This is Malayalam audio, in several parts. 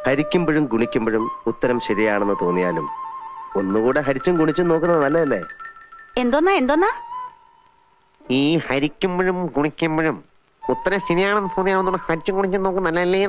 ഹരിക്കുമ്പോഴും ഗുണിക്കുമ്പോഴും ഉത്തരം ശരിയാണെന്ന് തോന്നിയാലും ഒന്നുകൂടെ ഹരിച്ചും ഗുണിച്ചും നോക്കുന്നത് നല്ലതല്ലേ എന്തോന്നാ എന്തോന്നാ ഈ ഹരിക്കുമ്പോഴും ഗുണിക്കുമ്പോഴും ഉത്തരം ശരിയാണെന്ന് തോന്നിയാണെന്നുള്ള ഹരിച്ചും ഗുണിച്ചും നോക്കുന്നത് നല്ലതല്ലേ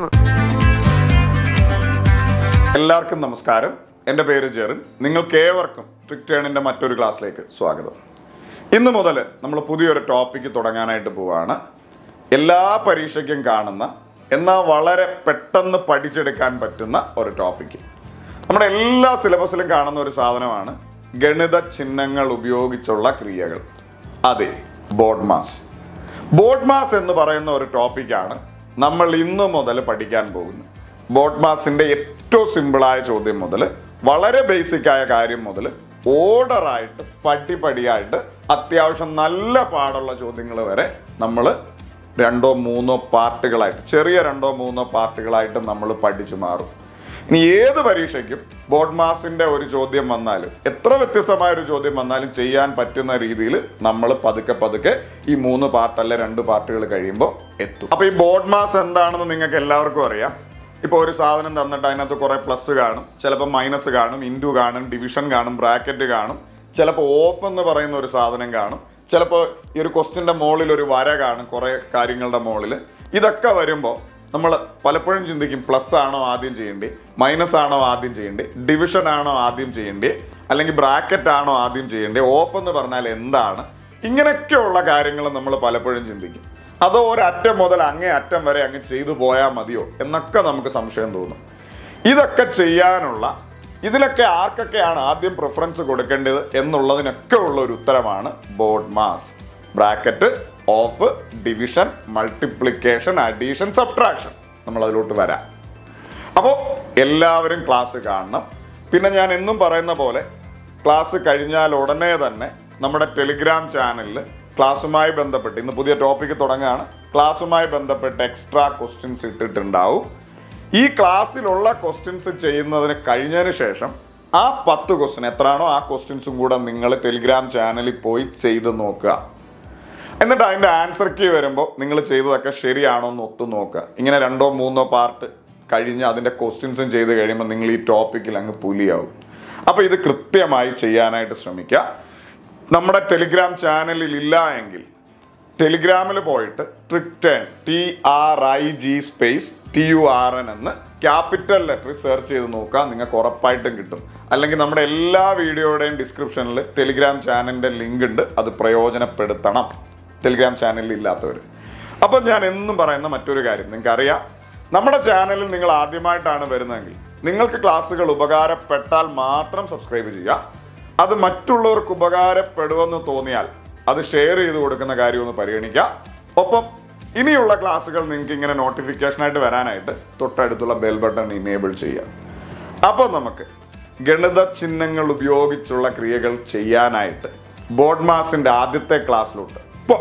എല്ലാവർക്കും നമസ്കാരം എൻ്റെ പേര് ജെറിൻ നിങ്ങൾക്ക് ഏവർക്കും ട്രിക് ടേണിൻ്റെ മറ്റൊരു ക്ലാസ്സിലേക്ക് സ്വാഗതം ഇന്ന് മുതൽ നമ്മൾ പുതിയൊരു ടോപ്പിക്ക് തുടങ്ങാനായിട്ട് പോവാണ് എല്ലാ പരീക്ഷയ്ക്കും കാണുന്ന എന്നാൽ വളരെ പെട്ടെന്ന് പഠിച്ചെടുക്കാൻ പറ്റുന്ന ഒരു ടോപ്പിക്ക് നമ്മുടെ എല്ലാ സിലബസിലും കാണുന്ന ഒരു സാധനമാണ് ഗണിത ചിഹ്നങ്ങൾ ഉപയോഗിച്ചുള്ള ക്രിയകൾ അതെ ബോർഡ് മാസ് ബോർഡ് മാസ് എന്ന് പറയുന്ന ഒരു ടോപ്പിക്കാണ് നമ്മൾ ഇന്നു മുതൽ പഠിക്കാൻ പോകുന്നത് ബോർഡ് മാസിന്റെ ഏറ്റവും സിമ്പിളായ ചോദ്യം മുതൽ വളരെ ബേസിക് ആയ കാര്യം മുതൽ ഓർഡറായിട്ട് പടിപടിയായിട്ട് അത്യാവശ്യം നല്ല പാടുള്ള ചോദ്യങ്ങൾ വരെ നമ്മൾ രണ്ടോ മൂന്നോ പാർട്ടുകളായിട്ട് ചെറിയ രണ്ടോ മൂന്നോ പാർട്ടുകളായിട്ട് നമ്മൾ പഠിച്ചു മാറും ഇനി ഏത് പരീക്ഷയ്ക്കും ബോർഡ് മാസിന്റെ ഒരു ചോദ്യം വന്നാലും എത്ര വ്യത്യസ്തമായ ഒരു ചോദ്യം വന്നാലും ചെയ്യാൻ പറ്റുന്ന രീതിയിൽ നമ്മൾ പതുക്കെ പതുക്കെ ഈ മൂന്ന് പാർട്ടല്ല രണ്ട് പാർട്ടുകൾ കഴിയുമ്പോൾ എത്തും അപ്പൊ ഈ ബോർഡ് മാസ് എന്താണെന്ന് നിങ്ങൾക്ക് എല്ലാവർക്കും അറിയാം ഇപ്പോൾ ഒരു സാധനം തന്നിട്ട് അതിനകത്ത് കുറെ പ്ലസ് കാണും ചിലപ്പോൾ മൈനസ് കാണും ഇൻറ്റു കാണും ഡിവിഷൻ കാണും ബ്രാക്കറ്റ് കാണും ചിലപ്പോൾ ഓഫ് എന്ന് പറയുന്ന ഒരു സാധനം കാണും ചിലപ്പോൾ ഈ ഒരു ക്വസ്റ്റിൻ്റെ മുകളിൽ ഒരു വര കാണും കുറേ കാര്യങ്ങളുടെ മുകളിൽ ഇതൊക്കെ വരുമ്പോൾ നമ്മൾ പലപ്പോഴും ചിന്തിക്കും പ്ലസ് ആണോ ആദ്യം ചെയ്യേണ്ടത് മൈനസ് ആണോ ആദ്യം ചെയ്യേണ്ടത് ഡിവിഷൻ ആണോ ആദ്യം ചെയ്യേണ്ടത് അല്ലെങ്കിൽ ബ്രാക്കറ്റ് ആണോ ആദ്യം ചെയ്യേണ്ടത് ഓഫ് എന്ന് പറഞ്ഞാൽ എന്താണ് ഇങ്ങനെയൊക്കെയുള്ള കാര്യങ്ങൾ നമ്മൾ പലപ്പോഴും ചിന്തിക്കും അതോ ഒരറ്റം മുതൽ അങ്ങേ അറ്റം വരെ അങ്ങ് ചെയ്തു പോയാൽ മതിയോ എന്നൊക്കെ നമുക്ക് സംശയം തോന്നും ഇതൊക്കെ ചെയ്യാനുള്ള ഇതിലൊക്കെ ആർക്കൊക്കെയാണ് ആദ്യം പ്രിഫറൻസ് കൊടുക്കേണ്ടത് എന്നുള്ളതിനൊക്കെ ഉള്ള ഒരു ഉത്തരമാണ് BODMAS bracket of division multiplication addition subtraction നമ്മൾ അതിലോട്ട് വരാം അപ്പോൾ എല്ലാവരും ക്ലാസ് കാണണം പിന്നെ ഞാൻ എന്നും പറയുന്ന പോലെ ക്ലാസ് കഴിഞ്ഞാൽ ഉടനെ തന്നെ നമ്മുടെ ടെലിഗ്രാം ചാനലിൽ ക്ലാസ്സുമായി ബന്ധപ്പെട്ട് ഇന്ന് പുതിയ ടോപ്പിക്ക് തുടങ്ങുകയാണ് ക്ലാസ്സുമായി ബന്ധപ്പെട്ട് എക്സ്ട്രാ ക്വസ്റ്റ്യൻസ് ഇട്ടിട്ടുണ്ടാവും ഈ ക്ലാസ്സിലുള്ള ക്വസ്റ്റ്യൻസ് ചെയ്യുന്നതിന് കഴിഞ്ഞതിന് ശേഷം ആ പത്ത് ക്വസ്റ്റ്യൻ എത്രയാണോ ആ ക്വസ്റ്റ്യൻസും കൂടെ നിങ്ങൾ ടെലിഗ്രാം ചാനലിൽ പോയി ചെയ്ത് നോക്കുക എന്നിട്ട് അതിൻ്റെ ആൻസർ കീ വരുമ്പോൾ നിങ്ങൾ ചെയ്തതൊക്കെ ശരിയാണോ എന്ന് ഒത്തു നോക്കുക ഇങ്ങനെ രണ്ടോ മൂന്നോ പാർട്ട് കഴിഞ്ഞ് അതിൻ്റെ ക്വസ്റ്റ്യൻസും ചെയ്ത് കഴിയുമ്പോൾ നിങ്ങൾ ഈ ടോപ്പിക്കിൽ അങ്ങ് പുലിയാവും അപ്പോൾ ഇത് കൃത്യമായി ചെയ്യാനായിട്ട് ശ്രമിക്കുക നമ്മുടെ ടെലിഗ്രാം ചാനലിൽ ഇല്ല എങ്കിൽ ടെലിഗ്രാമിൽ പോയിട്ട് trick turn T R I G space T U R N എന്ന് ക്യാപിറ്റൽ ലെറ്റർ സെർച്ച് ചെയ്ത് നോക്കുക നിങ്ങൾക്ക് ഉറപ്പായിട്ടും കിട്ടും അല്ലെങ്കിൽ നമ്മുടെ എല്ലാ വീഡിയോയുടെയും ഡിസ്ക്രിപ്ഷനിൽ ടെലിഗ്രാം ചാനലിൻ്റെ ലിങ്ക് ഉണ്ട് അത് പ്രയോജനപ്പെടുത്തണം ടെലിഗ്രാം ചാനലിൽ ഇല്ലാത്തവർ അപ്പം ഞാൻ എന്നും പറയുന്ന മറ്റൊരു കാര്യം നിങ്ങൾക്കറിയാം നമ്മുടെ ചാനലിൽ നിങ്ങൾ ആദ്യമായിട്ടാണ് വരുന്നതെങ്കിൽ നിങ്ങൾക്ക് ക്ലാസ്സുകൾ ഉപകാരപ്പെട്ടാൽ മാത്രം സബ്സ്ക്രൈബ് ചെയ്യുക അത് മറ്റുള്ളവർക്ക് ഉപകാരപ്പെടുമെന്ന് തോന്നിയാൽ അത് ഷെയർ ചെയ്ത് കൊടുക്കുന്ന കാര്യം ഒന്ന് പരിഗണിക്കുക ഒപ്പം ഇനിയുള്ള ക്ലാസ്സുകൾ നിങ്ങൾക്ക് ഇങ്ങനെ നോട്ടിഫിക്കേഷൻ ആയിട്ട് വരാനായിട്ട് തൊട്ടടുത്തുള്ള ബെൽ ബട്ടൺ ഇനേബിൾ ചെയ്യുക അപ്പോൾ നമുക്ക് ഗണിത ചിഹ്നങ്ങൾ ഉപയോഗിച്ചുള്ള ക്രിയകൾ ചെയ്യാനായിട്ട് ബോർഡ് മാസിന്റെ ആദ്യത്തെ ക്ലാസ്സിലോട്ട് പോ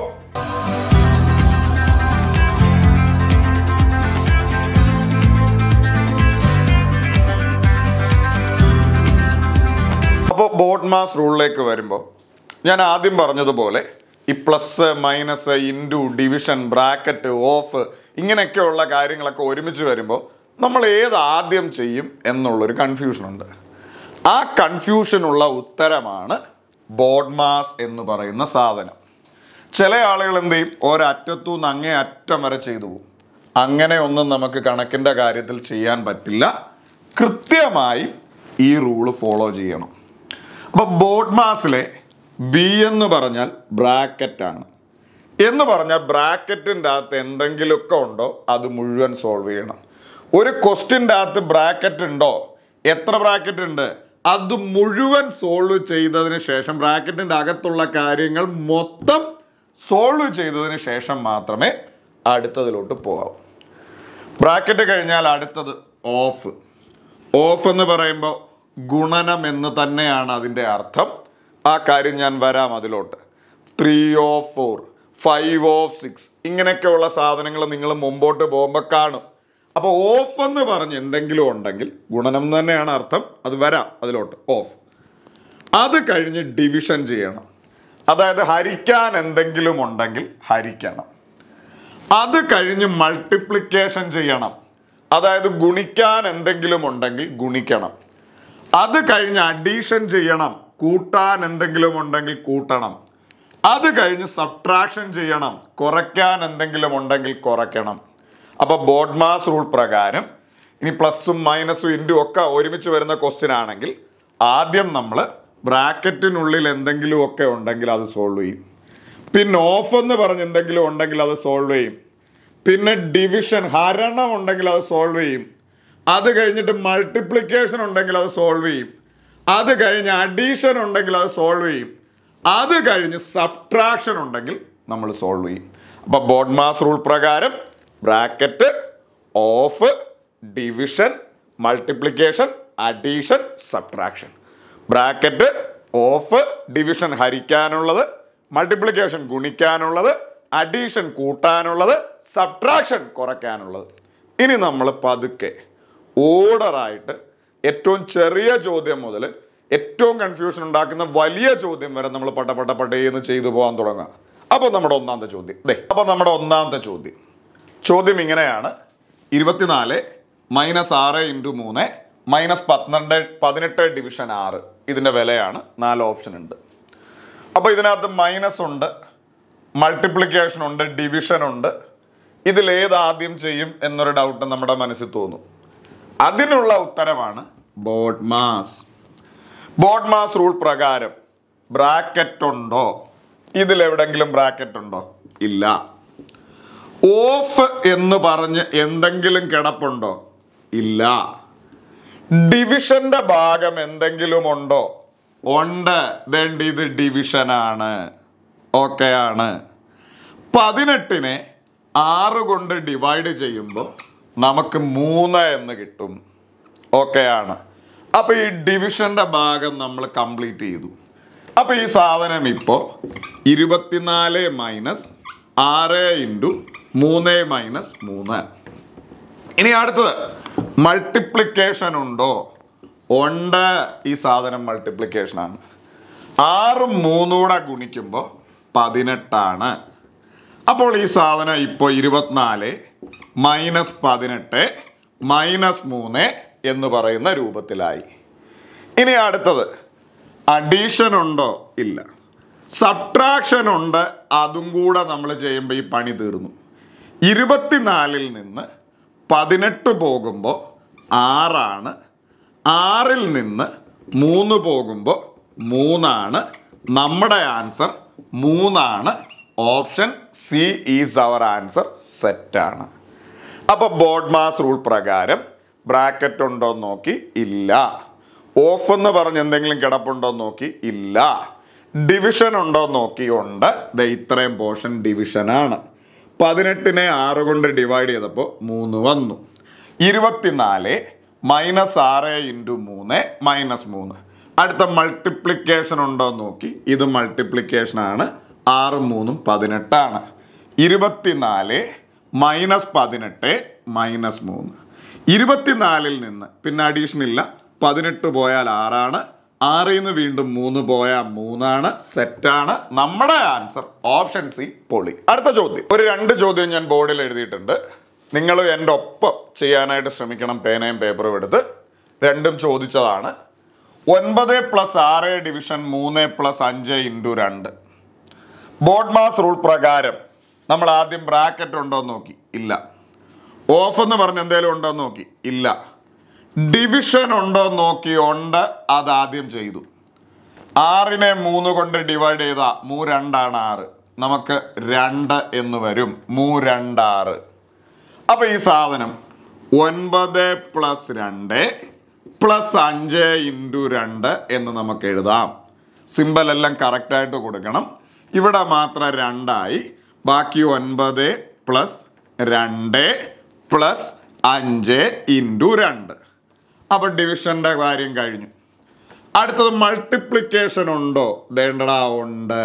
അപ്പോൾ ബോർഡ് മാസ് റൂളിലേക്ക് വരുമ്പോൾ ഞാൻ ആദ്യം പറഞ്ഞതുപോലെ ഈ plus minus into division bracket of ഇങ്ങനെയൊക്കെയുള്ള കാര്യങ്ങളൊക്കെ ഒരുമിച്ച് വരുമ്പോൾ നമ്മൾ ഏത് ആദ്യം ചെയ്യും എന്നുള്ളൊരു കൺഫ്യൂഷനുണ്ട് ആ കൺഫ്യൂഷനുള്ള ഉത്തരമാണ് ബോർഡ് മാസ് എന്ന് പറയുന്ന സാധനം ചില ആളുകൾ എന്ത് ചെയ്യും ഒരറ്റത്തു നിന്ന് അങ്ങേ അറ്റം വരെ ചെയ്തു പോകും അങ്ങനെ ഒന്നും നമുക്ക് കണക്കിൻ്റെ കാര്യത്തിൽ ചെയ്യാൻ പറ്റില്ല കൃത്യമായി ഈ റൂള് ഫോളോ ചെയ്യണം അപ്പോൾ ബോർഡ് മാസിലെ ബി എന്ന് പറഞ്ഞാൽ ബ്രാക്കറ്റ് ആണ് എന്ന് പറഞ്ഞാൽ ബ്രാക്കറ്റിൻ്റെ അകത്ത് എന്തെങ്കിലുമൊക്കെ ഉണ്ടോ അത് മുഴുവൻ സോൾവ് ചെയ്യണം ഒരു ക്വസ്റ്റ്യൻ്റെ അകത്ത് ബ്രാക്കറ്റ് ഉണ്ടോ എത്ര ബ്രാക്കറ്റ് ഉണ്ട് അത് മുഴുവൻ സോൾവ് ചെയ്തതിന് ശേഷം ബ്രാക്കറ്റിൻ്റെ അകത്തുള്ള കാര്യങ്ങൾ മൊത്തം സോൾവ് ചെയ്തതിന് ശേഷം മാത്രമേ അടുത്തതിലോട്ട് പോകാവൂ ബ്രാക്കറ്റ് കഴിഞ്ഞാൽ അടുത്തത് ഓഫ് ഓഫ് എന്ന് പറയുമ്പോൾ ഗുണനം എന്ന് തന്നെയാണ് അതിൻ്റെ അർത്ഥം ആ കാര്യം ഞാൻ വരാം അതിലോട്ട് three of four five of six ഇങ്ങനെയൊക്കെയുള്ള സാധനങ്ങൾ നിങ്ങൾ മുമ്പോട്ട് പോകുമ്പോൾ കാണും അപ്പോൾ ഓഫ് എന്ന് പറഞ്ഞ് എന്തെങ്കിലും ഉണ്ടെങ്കിൽ ഗുണനം എന്ന് തന്നെയാണ് അർത്ഥം അത് വരാം അതിലോട്ട് ഓഫ് അത് കഴിഞ്ഞ് ഡിവിഷൻ ചെയ്യണം അതായത് ഹരിക്കാൻ എന്തെങ്കിലും ഉണ്ടെങ്കിൽ ഹരിക്കണം അത് കഴിഞ്ഞ് മൾട്ടിപ്ലിക്കേഷൻ ചെയ്യണം അതായത് ഗുണിക്കാൻ എന്തെങ്കിലും ഉണ്ടെങ്കിൽ ഗുണിക്കണം അത് കഴിഞ്ഞ് അഡീഷൻ ചെയ്യണം കൂട്ടാൻ എന്തെങ്കിലും ഉണ്ടെങ്കിൽ കൂട്ടണം അത് കഴിഞ്ഞ് സബ്ട്രാക്ഷൻ ചെയ്യണം കുറയ്ക്കാൻ എന്തെങ്കിലും ഉണ്ടെങ്കിൽ കുറയ്ക്കണം അപ്പൊ ബോർഡ് മാസ് റൂൾ പ്രകാരം ഇനി പ്ലസും മൈനസും ഇൻറ്റും ഒക്കെ ഒരുമിച്ച് വരുന്ന ക്വസ്റ്റ്യൻ ആണെങ്കിൽ ആദ്യം നമ്മൾ ബ്രാക്കറ്റിനുള്ളിൽ എന്തെങ്കിലും ഒക്കെ ഉണ്ടെങ്കിൽ അത് സോൾവ് ചെയ്യും പിന്നെ ഓഫ് എന്ന് പറഞ്ഞ് എന്തെങ്കിലും ഉണ്ടെങ്കിൽ അത് സോൾവ് ചെയ്യും പിന്നെ ഡിവിഷൻ ഹരണം ഉണ്ടെങ്കിൽ അത് സോൾവ് ചെയ്യും അത് കഴിഞ്ഞിട്ട് മൾട്ടിപ്ലിക്കേഷൻ ഉണ്ടെങ്കിൽ അത് സോൾവ് ചെയ്യും അത് കഴിഞ്ഞ് അഡീഷൻ ഉണ്ടെങ്കിൽ അത് സോൾവ് ചെയ്യും അത് കഴിഞ്ഞ് സബ്ട്രാക്ഷൻ ഉണ്ടെങ്കിൽ നമ്മൾ സോൾവ് ചെയ്യും അപ്പൊ ബോർഡ് മാസ് റൂൾ പ്രകാരം bracket of division multiplication addition subtraction bracket of division ഹരിക്കാനുള്ളത് മൾട്ടിപ്ലിക്കേഷൻ ഗുണിക്കാനുള്ളത് അഡീഷൻ കൂട്ടാനുള്ളത് സബ്ട്രാക്ഷൻ കുറയ്ക്കാനുള്ളത് ഇനി നമ്മൾ പതുക്കെ ഓർഡറായിട്ട് ഏറ്റവും ചെറിയ ചോദ്യം മുതൽ ഏറ്റവും കൺഫ്യൂഷൻ ഉണ്ടാക്കുന്ന വലിയ ചോദ്യം വരെ നമ്മൾ പട്ട പട്ട പട്ടേന്ന് ചെയ്തു പോകാൻ തുടങ്ങുക അപ്പോൾ നമ്മുടെ ഒന്നാമത്തെ ചോദ്യം ദേ അപ്പോൾ നമ്മുടെ ഒന്നാമത്തെ ചോദ്യം ചോദ്യം ഇങ്ങനെയാണ് ഇരുപത്തിനാല് മൈനസ് ആറ് ഇൻറ്റു മൂന്ന് മൈനസ് പന്ത്രണ്ട് പതിനെട്ട് ഡിവിഷൻ ആറ് ഇതിൻ്റെ വിലയാണ് നാല് ഓപ്ഷൻ ഉണ്ട് അപ്പോൾ ഇതിനകത്ത് മൈനസ് ഉണ്ട് മൾട്ടിപ്ലിക്കേഷൻ ഉണ്ട് ഡിവിഷൻ ഉണ്ട് ഇതിലേത് ആദ്യം ചെയ്യും എന്നൊരു ഡൗട്ട് നമ്മുടെ മനസ്സിൽ തോന്നും അതിനുള്ള ഉത്തരമാണ് BODMAS BODMAS rule പ്രകാരം ബ്രാക്കറ്റ് ഉണ്ടോ ഇതിലെവിടെങ്കിലും ബ്രാക്കറ്റ് ഉണ്ടോ ഇല്ല ഓഫ് എന്ന് പറഞ്ഞ് എന്തെങ്കിലും കിടപ്പുണ്ടോ ഇല്ല ഡിവിഷന്റെ ഭാഗം എന്തെങ്കിലും ഉണ്ടോ ഉണ്ട് വേണ്ട ഇത് ഡിവിഷനാണ് ഓക്കെ ആണ് പതിനെട്ടിനെ ആറ് കൊണ്ട് ഡിവൈഡ് ചെയ്യുമ്പോൾ നമുക്ക് മൂന്ന് എന്ന് കിട്ടും ഓക്കെ ആണ് അപ്പൊ ഈ ഡിവിഷന്റെ ഭാഗം നമ്മൾ കംപ്ലീറ്റ് ചെയ്തു അപ്പൊ ഈ സാധനം ഇപ്പോൾ ഇരുപത്തിനാല് മൈനസ് ആറ് ഇൻറ്റു മൂന്ന് മൈനസ് മൂന്ന് ഇനി അടുത്തത് മൾട്ടിപ്ലിക്കേഷൻ ഉണ്ടോ ഉണ്ട് ഈ സാധനം മൾട്ടിപ്ലിക്കേഷൻ ആണ് ആറും മൂന്നൂടെ ഗുണിക്കുമ്പോൾ പതിനെട്ടാണ് അപ്പോൾ ഈ സാധനം ഇപ്പോൾ ഇരുപത്തിനാല് മൈനസ് പതിനെട്ട് മൈനസ് മൂന്ന് എന്ന് പറയുന്ന രൂപത്തിലായി ഇനി അടുത്തത് അഡീഷൻ ഉണ്ടോ ഇല്ല സബ്ട്രാക്ഷൻ ഉണ്ട് അതും കൂടെ നമ്മൾ ചെയ്യുമ്പോൾ ഈ പണി തീർന്നു ഇരുപത്തിനാലിൽ നിന്ന് പതിനെട്ട് പോകുമ്പോൾ ആറാണ് ആറിൽ നിന്ന് മൂന്ന് പോകുമ്പോൾ മൂന്നാണ് നമ്മുടെ ആൻസർ മൂന്നാണ് option C is our answer സെറ്റാണ് അപ്പോൾ ബോർഡ് മാസ് റൂൾ പ്രകാരം ബ്രാക്കറ്റ് ഉണ്ടോ എന്ന് നോക്കി ഇല്ല ഓഫ് എന്ന് പറഞ്ഞ് എന്തെങ്കിലും കിടപ്പുണ്ടോ എന്ന് നോക്കി ഇല്ല ഡിവിഷൻ ഉണ്ടോ എന്ന് നോക്കി ഉണ്ട് ദേ ഇത്രയും പോർഷൻ ഡിവിഷനാണ് പതിനെട്ടിനെ ആറ് കൊണ്ട് ഡിവൈഡ് ചെയ്തപ്പോൾ മൂന്ന് വന്നു ഇരുപത്തിനാല് മൈനസ് ആറ് ഇൻറ്റു മൂന്ന് മൈനസ് മൂന്ന് അടുത്ത മൾട്ടിപ്ലിക്കേഷൻ ഉണ്ടോ എന്ന് നോക്കി ഇത് മൾട്ടിപ്ലിക്കേഷൻ ആണ് ആറും മൂന്നും പതിനെട്ടാണ് ഇരുപത്തിനാല് മൈനസ് പതിനെട്ട് മൈനസ് മൂന്ന് ഇരുപത്തിനാലിൽ നിന്ന് പിന്നെ അഡീഷൻ ഇല്ല പതിനെട്ട് പോയാൽ ആറാണ് ആറിൽ നിന്ന് വീണ്ടും മൂന്ന് പോയാൽ മൂന്നാണ് സെറ്റാണ് നമ്മുടെ ആൻസർ ഓപ്ഷൻ സി പൊളി അടുത്ത ചോദ്യം ഒരു രണ്ട് ചോദ്യം ഞാൻ ബോർഡിൽ എഴുതിയിട്ടുണ്ട് നിങ്ങൾ എൻ്റെ ഒപ്പം ചെയ്യാനായിട്ട് ശ്രമിക്കണം പേനയും പേപ്പറും എടുത്ത് രണ്ടും ചോദിച്ചതാണ് ഒൻപത് പ്ലസ് ആറ് ഡിവിഷൻ മൂന്ന് പ്ലസ് അഞ്ച് ഇൻറ്റു രണ്ട് ബോർഡ് മാസ് റൂൾ പ്രകാരം നമ്മൾ ആദ്യം ബ്രാക്കറ്റ് ഉണ്ടോ എന്ന് നോക്കി ഇല്ല ഓഫ് എന്ന് പറഞ്ഞ എന്തെങ്കിലും ഉണ്ടോ എന്ന് നോക്കി ഇല്ല ഡിവിഷൻ ഉണ്ടോ എന്ന് നോക്കി ഉണ്ട് അത് ആദ്യം ചെയ്തു ആറിനെ മൂന്ന് കൊണ്ട് ഡിവൈഡ് ചെയ്ത മൂ രണ്ടാണ് ആറ് നമുക്ക് രണ്ട് എന്ന് വരും മൂ രണ്ടാറ് അപ്പൊ ഈ സാധനം ഒൻപത് പ്ലസ് രണ്ട് പ്ലസ് അഞ്ച് ഇൻറ്റു രണ്ട് എന്ന് നമുക്ക് എഴുതാം സിമ്പൽ എല്ലാം കറക്റ്റായിട്ട് കൊടുക്കണം ഇവിടെ മാത്രം രണ്ടായി ബാക്കി ഒൻപത് പ്ലസ് രണ്ട് പ്ലസ് അഞ്ച് ഇൻറ്റു രണ്ട് അപ്പോൾ ഡിവിഷൻ്റെ കാര്യം കഴിഞ്ഞു അടുത്തത് മൾട്ടിപ്ലിക്കേഷൻ ഉണ്ടോ വേണ്ടടാ ഉണ്ട്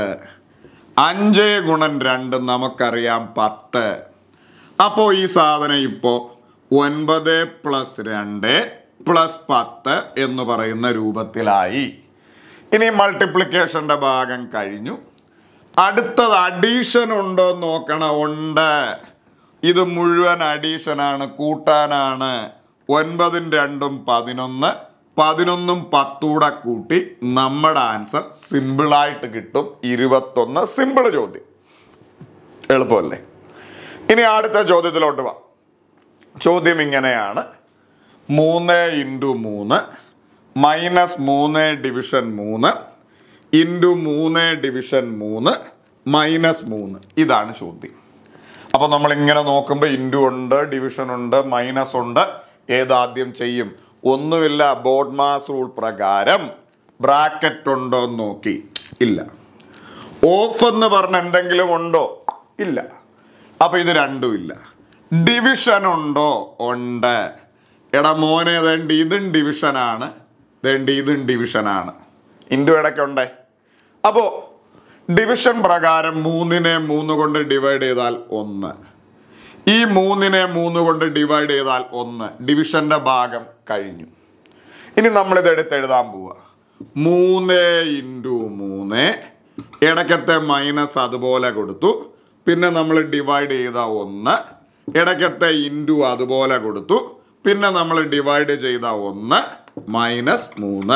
അഞ്ച് ഗുണൻ രണ്ട് നമുക്കറിയാം പത്ത് അപ്പോൾ ഈ സാധനം ഇപ്പോൾ ഒൻപത് പ്ലസ് രണ്ട് പ്ലസ് പത്ത് എന്ന് പറയുന്ന രൂപത്തിലായി ഇനി മൾട്ടിപ്ലിക്കേഷൻ്റെ ഭാഗം കഴിഞ്ഞു അടുത്തത് അഡീഷൻ ഉണ്ടോ എന്ന് നോക്കണം ഉണ്ട് ഇത് മുഴുവൻ അഡീഷനാണ് കൂട്ടാനാണ് ഒൻപതും രണ്ടും പതിനൊന്ന് പതിനൊന്നും പത്തൂടെ കൂട്ടി നമ്മുടെ ആൻസർ സിമ്പിളായിട്ട് കിട്ടും ഇരുപത്തൊന്ന് സിമ്പിൾ ചോദ്യം എളുപ്പമല്ലേ ഇനി അടുത്ത ചോദ്യത്തിലോട്ട് വാ ചോദ്യം ഇങ്ങനെയാണ് മൂന്ന് ഇൻറ്റു മൂന്ന് മൈനസ് മൂന്ന് ഡിവിഷൻ മൂന്ന് ഇൻറ്റു മൂന്ന് ഡിവിഷൻ മൂന്ന് മൈനസ് മൂന്ന് ഇതാണ് ചോദ്യം അപ്പോൾ നമ്മൾ ഇങ്ങനെ നോക്കുമ്പോൾ ഇൻറ്റു ഉണ്ട് ഡിവിഷൻ ഉണ്ട് മൈനസ് ഉണ്ട് ഏതാദ്യം ചെയ്യും ഒന്നുമില്ല ബോർഡ് മാസ് റൂൾ പ്രകാരം ബ്രാക്കറ്റ് ഉണ്ടോ എന്ന് നോക്കി ഇല്ല ഓഫ് എന്ന് പറഞ്ഞ എന്തെങ്കിലും ഉണ്ടോ ഇല്ല അപ്പൊ ഇത് രണ്ടും ഇല്ല ഡിവിഷൻ ഉണ്ടോ ഉണ്ട് എടാ മോനെ വേണ്ട ഇതും ഡിവിഷനാണ് വേണ്ട ഇതും ഡിവിഷനാണ് ഇൻഡു ഇടയ്ക്കുണ്ടേ അപ്പോ ഡിവിഷൻ പ്രകാരം മൂന്നിനെ മൂന്ന് കൊണ്ട് ഡിവൈഡ് ചെയ്താൽ ഒന്ന് ഈ മൂന്നിനെ മൂന്ന് കൊണ്ട് ഡിവൈഡ് ചെയ്താൽ ഒന്ന് ഡിവിഷന്റെ ഭാഗം കഴിഞ്ഞു ഇനി നമ്മളിത് എടുത്ത് എഴുതാൻ പോവുക മൂന്ന് ഇൻറ്റു മൂന്ന് ഇടയ്ക്കത്തെ മൈനസ് അതുപോലെ കൊടുത്തു പിന്നെ നമ്മൾ ഡിവൈഡ് ചെയ്ത ഒന്ന് ഇടയ്ക്കത്തെ ഇൻറ്റു അതുപോലെ കൊടുത്തു പിന്നെ നമ്മൾ ഡിവൈഡ് ചെയ്ത ഒന്ന് മൈനസ് മൂന്ന്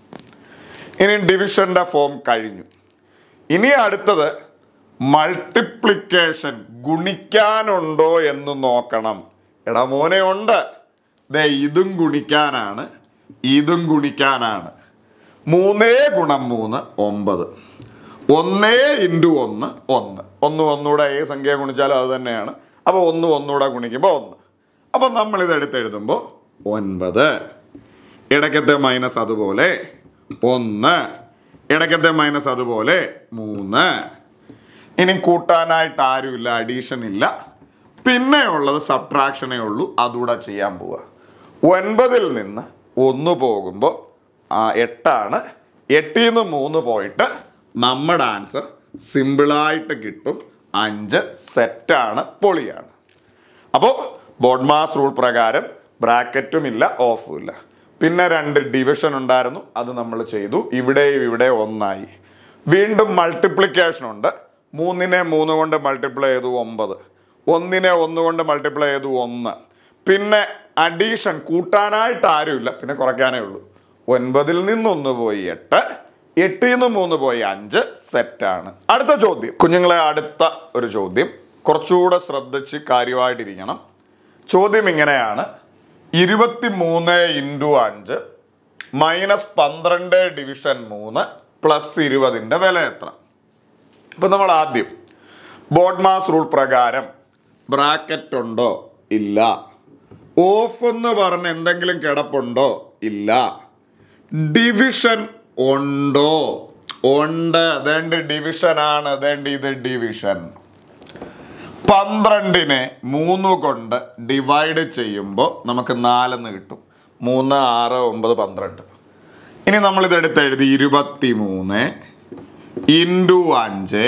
ഇനി ഡിവിഷന്റെ ഫോം കഴിഞ്ഞു ഇനി അടുത്തത് മൾട്ടിപ്ലിക്കേഷൻ ഗുണിക്കാനുണ്ടോ എന്ന് നോക്കണം എടാ മോനെ ഉണ്ട് ദേ ഇതും ഗുണിക്കാനാണ് ഇതും ഗുണിക്കാനാണ് മൂന്നേ ഗുണം മൂന്ന് ഒമ്പത് ഒന്നേ ഇൻറ്റു ഒന്ന് ഒന്ന് ഒന്ന് ഒന്നുകൂടെ ഏത് സംഖ്യ ഗുണിച്ചാലും അത് തന്നെയാണ് അപ്പോൾ ഒന്ന് ഒന്നുകൂടെ ഗുണിക്കുമ്പോൾ ഒന്ന് അപ്പം നമ്മളിത് എടുത്തെഴുതുമ്പോൾ ഒൻപത് ഇടയ്ക്കത്തെ മൈനസ് അതുപോലെ ഒന്ന് ഇടയ്ക്കത്തെ മൈനസ് അതുപോലെ മൂന്ന് ഇനി കൂട്ടാനായിട്ട് ആരുമില്ല അഡീഷൻ ഇല്ല പിന്നെ ഉള്ളത് സബ്ട്രാക്ഷനേ ഉള്ളൂ അതുകൂടെ ചെയ്യാൻ പോവുക ഒൻപതിൽ നിന്ന് ഒന്ന് പോകുമ്പോൾ ആ എട്ടാണ് എട്ടിൽ നിന്ന് മൂന്ന് പോയിട്ട് നമ്മുടെ ആൻസർ സിമ്പിളായിട്ട് കിട്ടും അഞ്ച് സെറ്റാണ് പൊളിയാണ് അപ്പോൾ ബോർഡ് മാസ് റൂൾ പ്രകാരം ബ്രാക്കറ്റും ഇല്ല ഓഫും ഇല്ല പിന്നെ രണ്ട് ഡിവിഷൻ ഉണ്ടായിരുന്നു അത് നമ്മൾ ചെയ്തു ഇവിടെയും ഇവിടെ ഒന്നായി വീണ്ടും മൾട്ടിപ്ലിക്കേഷൻ ഉണ്ട് മൂന്നിനെ മൂന്ന് കൊണ്ട് മൾട്ടിപ്ലൈ ചെയ്തു ഒമ്പത് ഒന്നിനെ ഒന്ന് കൊണ്ട് മൾട്ടിപ്ലൈ ചെയ്തു ഒന്ന് പിന്നെ അഡീഷൻ കൂട്ടാനായിട്ട് ആരുമില്ല പിന്നെ കുറയ്ക്കാനേ ഉള്ളൂ ഒൻപതിൽ നിന്നൊന്ന് പോയി എട്ട് എട്ടിൽ നിന്ന് മൂന്ന് പോയി അഞ്ച് സെറ്റാണ് അടുത്ത ചോദ്യം കുഞ്ഞുങ്ങളെ അടുത്ത ഒരു ചോദ്യം കുറച്ചുകൂടെ ശ്രദ്ധിച്ച് കാര്യമായിട്ടിരിക്കണം ചോദ്യം ഇങ്ങനെയാണ് ഇരുപത്തി മൂന്ന് ഇൻറ്റു അഞ്ച് മൈനസ് പന്ത്രണ്ട് ഡിവിഷൻ മൂന്ന് പ്ലസ് ഇരുപതിൻ്റെ വില എത്ര ഇപ്പം നമ്മൾ ആദ്യം ബോർഡ് മാസ് റൂൾ പ്രകാരം ബ്രാക്കറ്റ് ഉണ്ടോ ഇല്ല ഓഫ് എന്ന് പറഞ്ഞ് എന്തെങ്കിലും കിടപ്പുണ്ടോ ഇല്ല ഡിവിഷൻ ഉണ്ടോ ഉണ്ട് അതേണ്ട ഡിവിഷൻ ആണ് അതേണ്ട ഇത് ഡിവിഷൻ പന്ത്രണ്ടിനെ മൂന്ന് കൊണ്ട് ഡിവൈഡ് ചെയ്യുമ്പോൾ നമുക്ക് നാലെന്ന് കിട്ടും മൂന്ന് ആറ് ഒമ്പത് പന്ത്രണ്ട് ഇനി നമ്മളിത് എടുത്ത് എഴുതി ഇരുപത്തി മൂന്ന് ഇൻറ്റു അഞ്ച്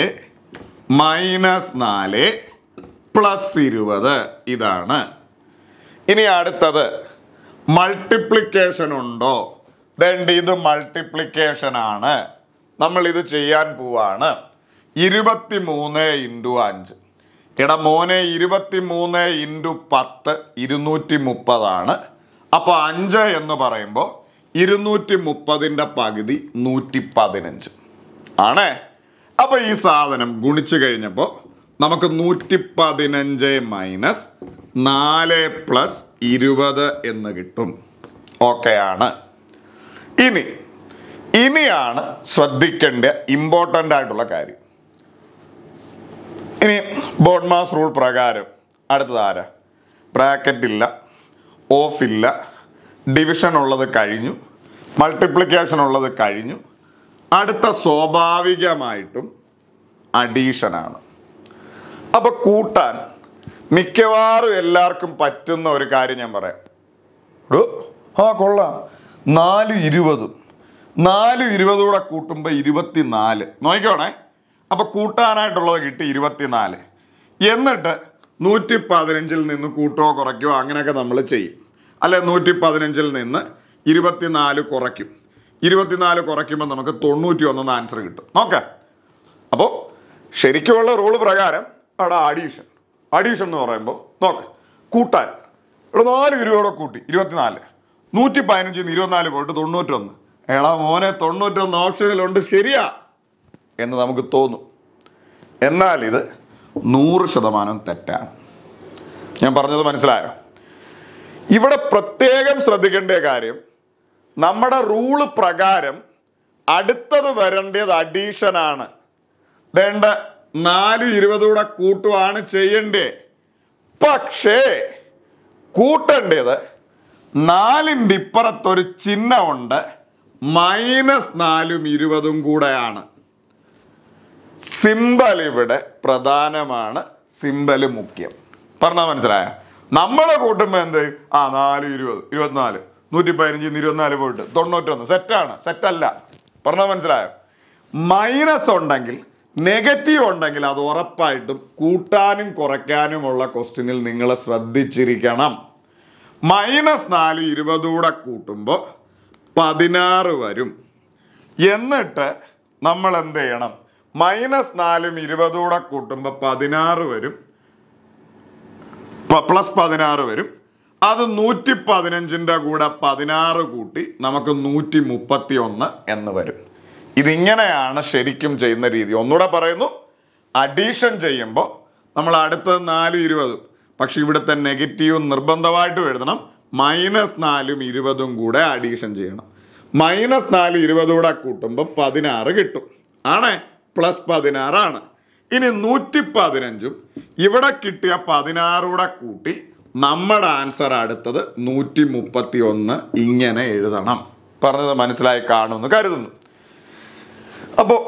മൈനസ് നാല് പ്ലസ് ഇരുപത് ഇതാണ് ഇനി അടുത്തത് മൾട്ടിപ്ലിക്കേഷൻ ഉണ്ടോ ദണ്ട് ഇത് മൾട്ടിപ്ലിക്കേഷൻ ആണ് നമ്മൾ ഇത് ചെയ്യാൻ പോവാണ് ഇരുപത്തി മൂന്ന് ഇൻറ്റു അഞ്ച് എടാ മോനെ ഇരുപത്തി മൂന്ന് ഇൻറ്റു പത്ത് ഇരുന്നൂറ്റി മുപ്പതാണ് അപ്പോൾ അഞ്ച് എന്ന് പറയുമ്പോൾ ഇരുന്നൂറ്റി മുപ്പതിൻ്റെ പകുതി നൂറ്റി പതിനഞ്ച് ആണേ അപ്പോൾ ഈ സാധനം ഗുണിച്ചു കഴിഞ്ഞപ്പോൾ നമുക്ക് നൂറ്റി പതിനഞ്ച് മൈനസ് നാല് പ്ലസ് ഇരുപത് എന്ന് കിട്ടും ഓക്കെ ആണ് ഇനി ഇനിയാണ് ശ്രദ്ധിക്കേണ്ട ഇമ്പോർട്ടൻ്റ് ആയിട്ടുള്ള കാര്യം ഇനി ബോർഡ് മാസ് റൂൾ പ്രകാരം അടുത്തത് ആരാ ബ്രാക്കറ്റ് ഇല്ല ഓഫ് ഇല്ല ഡിവിഷൻ ഉള്ളത് കഴിഞ്ഞു മൾട്ടിപ്ലിക്കേഷൻ ഉള്ളത് കഴിഞ്ഞു അടുത്ത സ്വാഭാവികമായിട്ടും അഡീഷനാണ് അപ്പൊ കൂട്ടാൻ മിക്കവാറും എല്ലാവർക്കും പറ്റുന്ന ഒരു കാര്യം ഞാൻ പറയാം ഒരു ആ കൊള്ളാം നാല് ഇരുപതും നാല് ഇരുപത് കൂടെ കൂട്ടുമ്പോൾ ഇരുപത്തിനാല് നോക്കിക്കോണേ അപ്പൊ കൂട്ടാനായിട്ടുള്ളത് കിട്ടി ഇരുപത്തിനാല് എന്നിട്ട് നൂറ്റി പതിനഞ്ചിൽ നിന്ന് കൂട്ടുകയോ കുറയ്ക്കുകയോ അങ്ങനെയൊക്കെ നമ്മൾ ചെയ്യും അല്ലെ നൂറ്റി പതിനഞ്ചിൽ നിന്ന് ഇരുപത്തിനാല് കുറയ്ക്കും ഇരുപത്തിനാല് കുറയ്ക്കുമ്പോൾ നമുക്ക് തൊണ്ണൂറ്റി ഒന്നെന്ന് ആൻസർ കിട്ടും നോക്കാം അപ്പോൾ ശരിക്കുമുള്ള റൂള് പ്രകാരം അവിടെ അഡീഷൻ അഡീഷൻ എന്ന് പറയുമ്പോൾ നോക്ക് കൂട്ടാൻ ഇവിടെ നാല് ഇരുപതോടെ കൂട്ടി ഇരുപത്തിനാല് നൂറ്റി പതിനഞ്ചിൽ നിന്ന് ഇരുപത്തിനാല് പോയിട്ട് തൊണ്ണൂറ്റൊന്ന് എടാ മോനെ തൊണ്ണൂറ്റൊന്ന് ഓപ്ഷനിലുണ്ട് ശരിയാ എന്ന് നമുക്ക് തോന്നും എന്നാൽ ഇത് നൂറ് ശതമാനം തെറ്റാണ് ഞാൻ പറഞ്ഞത് മനസ്സിലായോ ഇവിടെ പ്രത്യേകം ശ്രദ്ധിക്കേണ്ട കാര്യം നമ്മുടെ റൂള് പ്രകാരം അടുത്തത് വരേണ്ടത് അഡീഷനാണ് വേണ്ട നാല് ഇരുപതൂടെ കൂട്ടുവാണ് ചെയ്യണ്ടേ പക്ഷേ കൂട്ടേണ്ടത് നാലിൻ്റെ ഇപ്പുറത്തൊരു ചിഹ്നമുണ്ട് മൈനസ് നാലും ഇരുപതും കൂടെയാണ് സിമ്പൽ ഇവിടെ പ്രധാനമാണ് സിമ്പൽ മുഖ്യം പറഞ്ഞാൽ മനസ്സിലായ നമ്മൾ കൂട്ടുമ്പോൾ എന്ത് ആ നാല് ഇരുപത് ഇരുപത്തിനാല് നൂറ്റി പതിനഞ്ചിൽ നിന്ന് ഇരുപത്തിനാല് പോയിട്ട് തൊണ്ണൂറ്റൊന്ന് സെറ്റാണ് സെറ്റല്ല പറഞ്ഞാൽ മനസ്സിലായോ മൈനസ് ഉണ്ടെങ്കിൽ നെഗറ്റീവ് ഉണ്ടെങ്കിൽ അത് ഉറപ്പായിട്ടും കൂട്ടാനും കുറയ്ക്കാനുമുള്ള ക്വസ്റ്റ്യനിൽ നിങ്ങൾ ശ്രദ്ധിച്ചിരിക്കണം മൈനസ് നാല് ഇരുപതൂടെ കൂട്ടുമ്പോൾ പതിനാറ് വരും എന്നിട്ട് നമ്മൾ എന്ത് ചെയ്യണം മൈനസ് നാലും ഇരുപതൂടെ കൂട്ടുമ്പോൾ പതിനാറ് വരും പ്ലസ് പതിനാറ് വരും അത് നൂറ്റി പതിനഞ്ചിൻ്റെ കൂടെ പതിനാറ് കൂട്ടി നമുക്ക് നൂറ്റി മുപ്പത്തി ഒന്ന് എന്ന് വരും ഇതിങ്ങനെയാണ് ശരിക്കും ചെയ്യുന്ന രീതി ഒന്നുകൂടെ പറയുന്നു അഡീഷൻ ചെയ്യുമ്പോൾ നമ്മൾ അടുത്തത് നാലും ഇരുപതും പക്ഷെ ഇവിടുത്തെ നെഗറ്റീവും നിർബന്ധമായിട്ടും എഴുതണം മൈനസ് നാലും ഇരുപതും കൂടെ അഡീഷൻ ചെയ്യണം മൈനസ് നാല് ഇരുപതൂടെ കൂട്ടുമ്പോൾ പതിനാറ് കിട്ടും ആണേ പ്ലസ് പതിനാറാണ് ഇനി നൂറ്റി പതിനഞ്ചും ഇവിടെ കിട്ടിയ പതിനാറൂടെ കൂട്ടി നമ്മുടെ ആൻസർ അടുത്തത് നൂറ്റി മുപ്പത്തി ഒന്ന് ഇങ്ങനെ എഴുതണം പറഞ്ഞത് മനസ്സിലായി കാണുമെന്ന് കരുതുന്നു അപ്പോൾ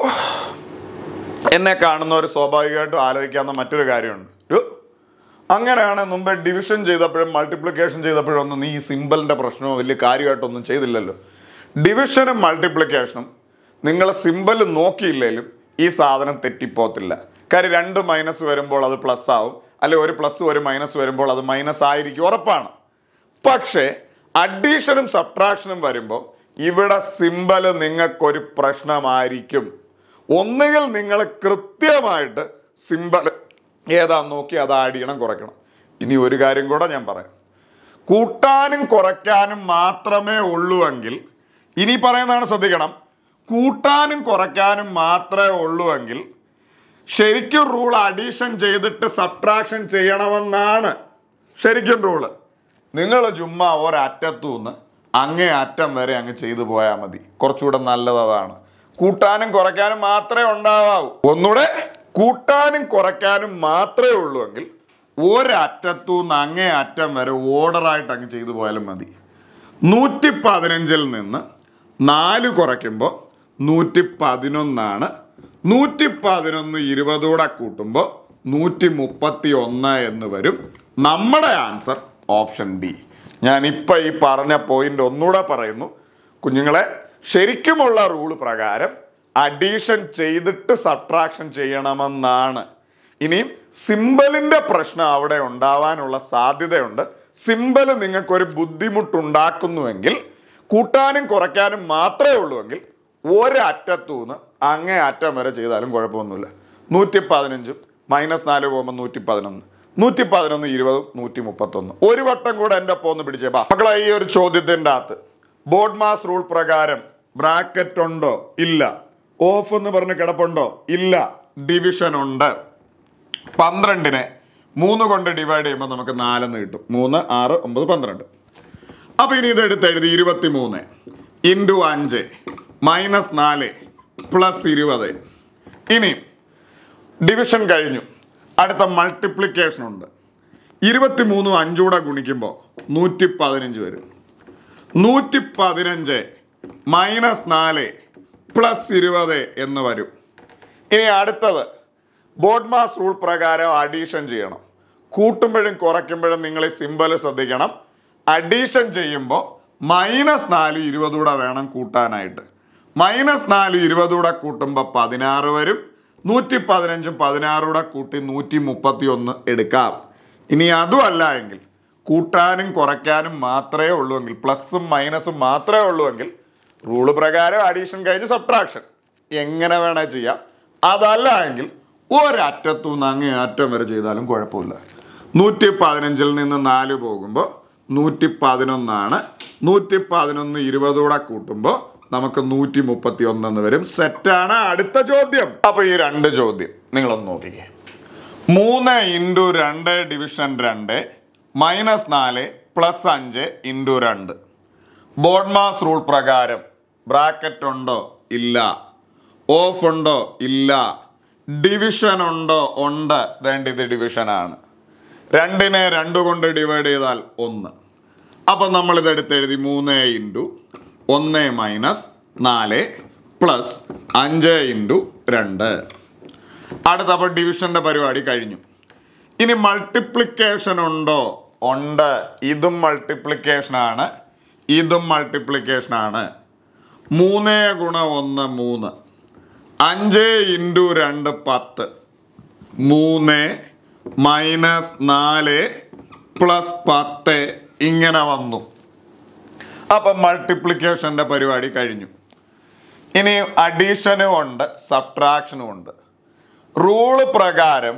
എന്നെ കാണുന്നവർ സ്വാഭാവികമായിട്ടും ആലോചിക്കാവുന്ന മറ്റൊരു കാര്യമുണ്ട് ഒരു അങ്ങനെയാണ് മുമ്പ് ഡിവിഷൻ ചെയ്തപ്പോഴും മൾട്ടിപ്ലിക്കേഷൻ ചെയ്തപ്പോഴും ഒന്നും നീ ഈ സിമ്പിളിൻ്റെ പ്രശ്നമോ വലിയ കാര്യമായിട്ടൊന്നും ചെയ്തില്ലല്ലോ ഡിവിഷനും മൾട്ടിപ്ലിക്കേഷനും നിങ്ങൾ സിമ്പിൾ നോക്കിയില്ലെങ്കിലും ഈ സാധനം തെറ്റിപ്പോത്തില്ല കാര്യം രണ്ട് മൈനസ് വരുമ്പോൾ അത് പ്ലസ് ആവും അല്ലെ ഒരു പ്ലസ് ഒരു മൈനസ് വരുമ്പോൾ അത് മൈനസ് ആയിരിക്കും ഉറപ്പാണ് പക്ഷേ അഡീഷനും സബ്ട്രാക്ഷനും വരുമ്പോൾ ഇവിടെ സിമ്പൽ നിങ്ങൾക്കൊരു പ്രശ്നമായിരിക്കും ഒന്നുകിൽ നിങ്ങൾ കൃത്യമായിട്ട് സിമ്പൽ ഏതാന്ന് നോക്കി അത് ആഡ് ചെയ്യണം കുറയ്ക്കണം ഇനി ഒരു കാര്യം കൂടെ ഞാൻ പറയാം കൂട്ടാനും കുറയ്ക്കാനും മാത്രമേ ഉള്ളുവെങ്കിൽ ഇനി പറയുന്നതാണ് ശ്രദ്ധിക്കണം കൂട്ടാനും കുറയ്ക്കാനും മാത്രമേ ഉള്ളുവെങ്കിൽ ശരിക്കും റൂൾ അഡീഷൻ ചെയ്തിട്ട് സബ്ട്രാക്ഷൻ ചെയ്യണമെന്നാണ് ശരിക്കും റൂള് നിങ്ങൾ ചുമ്മാ ഒരറ്റത്തു നിന്ന് അങ്ങേ അറ്റം വരെ അങ്ങ് ചെയ്തു പോയാൽ മതി കുറച്ചുകൂടെ നല്ലത് അതാണ് കൂട്ടാനും കുറയ്ക്കാനും മാത്രമേ ഉണ്ടാവാവൂ ഒന്നുകൂടെ കൂട്ടാനും കുറയ്ക്കാനും മാത്രമേ ഉള്ളൂ എങ്കിൽ ഒരറ്റത്തു നിന്ന് അങ്ങേ അറ്റം വരെ ഓർഡറായിട്ട് അങ്ങ് ചെയ്തു പോയാലും മതി നൂറ്റി പതിനഞ്ചിൽ നിന്ന് നാല് കുറയ്ക്കുമ്പോൾ നൂറ്റി പതിനൊന്നാണ് നൂറ്റി പതിനൊന്ന് ഇരുപതൂടെ കൂട്ടുമ്പോൾ നൂറ്റി മുപ്പത്തി ഒന്ന് എന്ന് വരും നമ്മുടെ ആൻസർ ഓപ്ഷൻ ഡി ഞാൻ ഇപ്പം ഈ പറഞ്ഞ പോയിന്റ് ഒന്നുകൂടെ പറയുന്നു കുഞ്ഞുങ്ങളെ ശരിക്കുമുള്ള റൂൾ പ്രകാരം അഡീഷൻ ചെയ്തിട്ട് സബ്ട്രാക്ഷൻ ചെയ്യണമെന്നാണ് ഇനിയും സിമ്പലിന്റെ പ്രശ്നം അവിടെ ഉണ്ടാവാനുള്ള സാധ്യതയുണ്ട് സിമ്പൽ നിങ്ങൾക്കൊരു ബുദ്ധിമുട്ടുണ്ടാക്കുന്നുവെങ്കിൽ കൂട്ടാനും കുറയ്ക്കാനും മാത്രമേ ഉള്ളൂവെങ്കിൽ ഒരറ്റത്തു നിന്ന് അങ്ങേ അറ്റം വരെ ചെയ്താലും കുഴപ്പമൊന്നുമില്ല നൂറ്റി പതിനഞ്ചും മൈനസ് നാല് പോകുമ്പോൾ നൂറ്റി പതിനൊന്ന് നൂറ്റി പതിനൊന്ന് ഇരുപതും നൂറ്റി മുപ്പത്തൊന്ന് ഒരു വട്ടം കൂടെ എൻ്റെ ഒപ്പം ഒന്ന് പിടിച്ചേ ബാ മക്കളെ ഈ ഒരു ചോദ്യത്തിൻ്റെ അകത്ത് ബോർഡ് മാസ് റൂൾ പ്രകാരം ബ്രാക്കറ്റ് ഉണ്ടോ ഇല്ല ഓഫ് എന്ന് പറഞ്ഞ് കിടപ്പുണ്ടോ ഇല്ല ഡിവിഷൻ ഉണ്ട് പന്ത്രണ്ടിനെ മൂന്ന് കൊണ്ട് ഡിവൈഡ് ചെയ്യുമ്പോൾ നമുക്ക് നാലെന്ന് കിട്ടും മൂന്ന് ആറ് ഒമ്പത് പന്ത്രണ്ട് അപ്പൊ ഇനി ഇത് എടുത്ത് എഴുതി ഇരുപത്തി മൂന്ന് ഇൻറ്റു അഞ്ച് മൈനസ് നാല് പ്ലസ് ഇരുപത് ഇനി ഡിവിഷൻ കഴിഞ്ഞു അടുത്ത മൾട്ടിപ്ലിക്കേഷൻ ഉണ്ട് ഇരുപത്തി മൂന്നും അഞ്ചൂടെ ഗുണിക്കുമ്പോൾ നൂറ്റി പതിനഞ്ച് വരും നൂറ്റി പതിനഞ്ച് മൈനസ് നാല് പ്ലസ് ഇരുപത് എന്ന് വരും ഇനി അടുത്തത് ബോർഡ് മാസ് റൂൾ പ്രകാരം അഡീഷൻ ചെയ്യണം കൂട്ടുമ്പോഴും കുറയ്ക്കുമ്പോഴും നിങ്ങൾ ഈ സിമ്പൽ ശ്രദ്ധിക്കണം അഡീഷൻ ചെയ്യുമ്പോൾ മൈനസ് നാല് ഇരുപതൂടെ വേണം കൂട്ടാനായിട്ട് മൈനസ് നാല് ഇരുപതൂടെ കൂട്ടുമ്പോൾ പതിനാറ് വരും നൂറ്റി പതിനഞ്ചും പതിനാറൂടെ കൂട്ടി നൂറ്റി മുപ്പത്തി ഒന്ന് എടുക്കാം ഇനി അതുമല്ല എങ്കിൽ കൂട്ടാനും കുറയ്ക്കാനും മാത്രമേ ഉള്ളൂവെങ്കിൽ പ്ലസും മൈനസും മാത്രമേ ഉള്ളൂവെങ്കിൽ റൂള് പ്രകാരം അഡീഷൻ കഴിഞ്ഞ് സബ്ട്രാക്ഷൻ എങ്ങനെ വേണേ ചെയ്യാം അതല്ല എങ്കിൽ ഒരറ്റത്തു നിന്ന് അങ്ങേ അറ്റം വരെ ചെയ്താലും കുഴപ്പമില്ല നൂറ്റി പതിനഞ്ചിൽ നിന്ന് നാല് പോകുമ്പോൾ നൂറ്റി പതിനൊന്നാണ് നൂറ്റി പതിനൊന്ന് ഇരുപതൂടെ കൂട്ടുമ്പോൾ നമുക്ക് നൂറ്റി മുപ്പത്തി ഒന്ന് വരും സെറ്റാണ് അടുത്ത ചോദ്യം അപ്പൊ ഈ രണ്ട് ചോദ്യം നിങ്ങളൊന്ന് നോക്കിക്കേ മൂന്ന് ഇൻറ്റു രണ്ട് ഡിവിഷൻ രണ്ട് മൈനസ് നാല് പ്ലസ് അഞ്ച് ഇൻറ്റു രണ്ട് ബോഡ്മാസ് റൂൾ പ്രകാരം ബ്രാക്കറ്റ് ഉണ്ടോ ഇല്ല ഓഫ് ഉണ്ടോ ഇല്ല ഡിവിഷൻ ഉണ്ടോ ഉണ്ട് വേണ്ട ഇത് ഡിവിഷനാണ് രണ്ടിനെ രണ്ട് കൊണ്ട് ഡിവൈഡ് ചെയ്താൽ ഒന്ന് അപ്പം നമ്മൾ ഇതെടുത്ത് എഴുതി മൂന്ന് ഇൻറ്റു ഒന്ന് മൈനസ് നാല് പ്ലസ് അഞ്ച് ഇൻറ്റു രണ്ട് അടുത്ത അപ്പോൾ ഡിവിഷൻ്റെ പരിപാടി കഴിഞ്ഞു ഇനി മൾട്ടിപ്ലിക്കേഷൻ ഉണ്ടോ ഉണ്ട് ഇതും മൾട്ടിപ്ലിക്കേഷൻ ആണ് ഇതും മൾട്ടിപ്ലിക്കേഷൻ ആണ് മൂന്ന് ഗുണം ഒന്ന് മൂന്ന് അഞ്ച് ഇൻറ്റു രണ്ട് പത്ത് മൂന്ന് മൈനസ് നാല് പ്ലസ് പത്ത് ഇങ്ങനെ വന്നു അപ്പം മൾട്ടിപ്ലിക്കേഷൻ്റെ പരിപാടി കഴിഞ്ഞു ഇനി അഡീഷനും ഉണ്ട് സബ്ട്രാക്ഷനും ഉണ്ട് റൂള് പ്രകാരം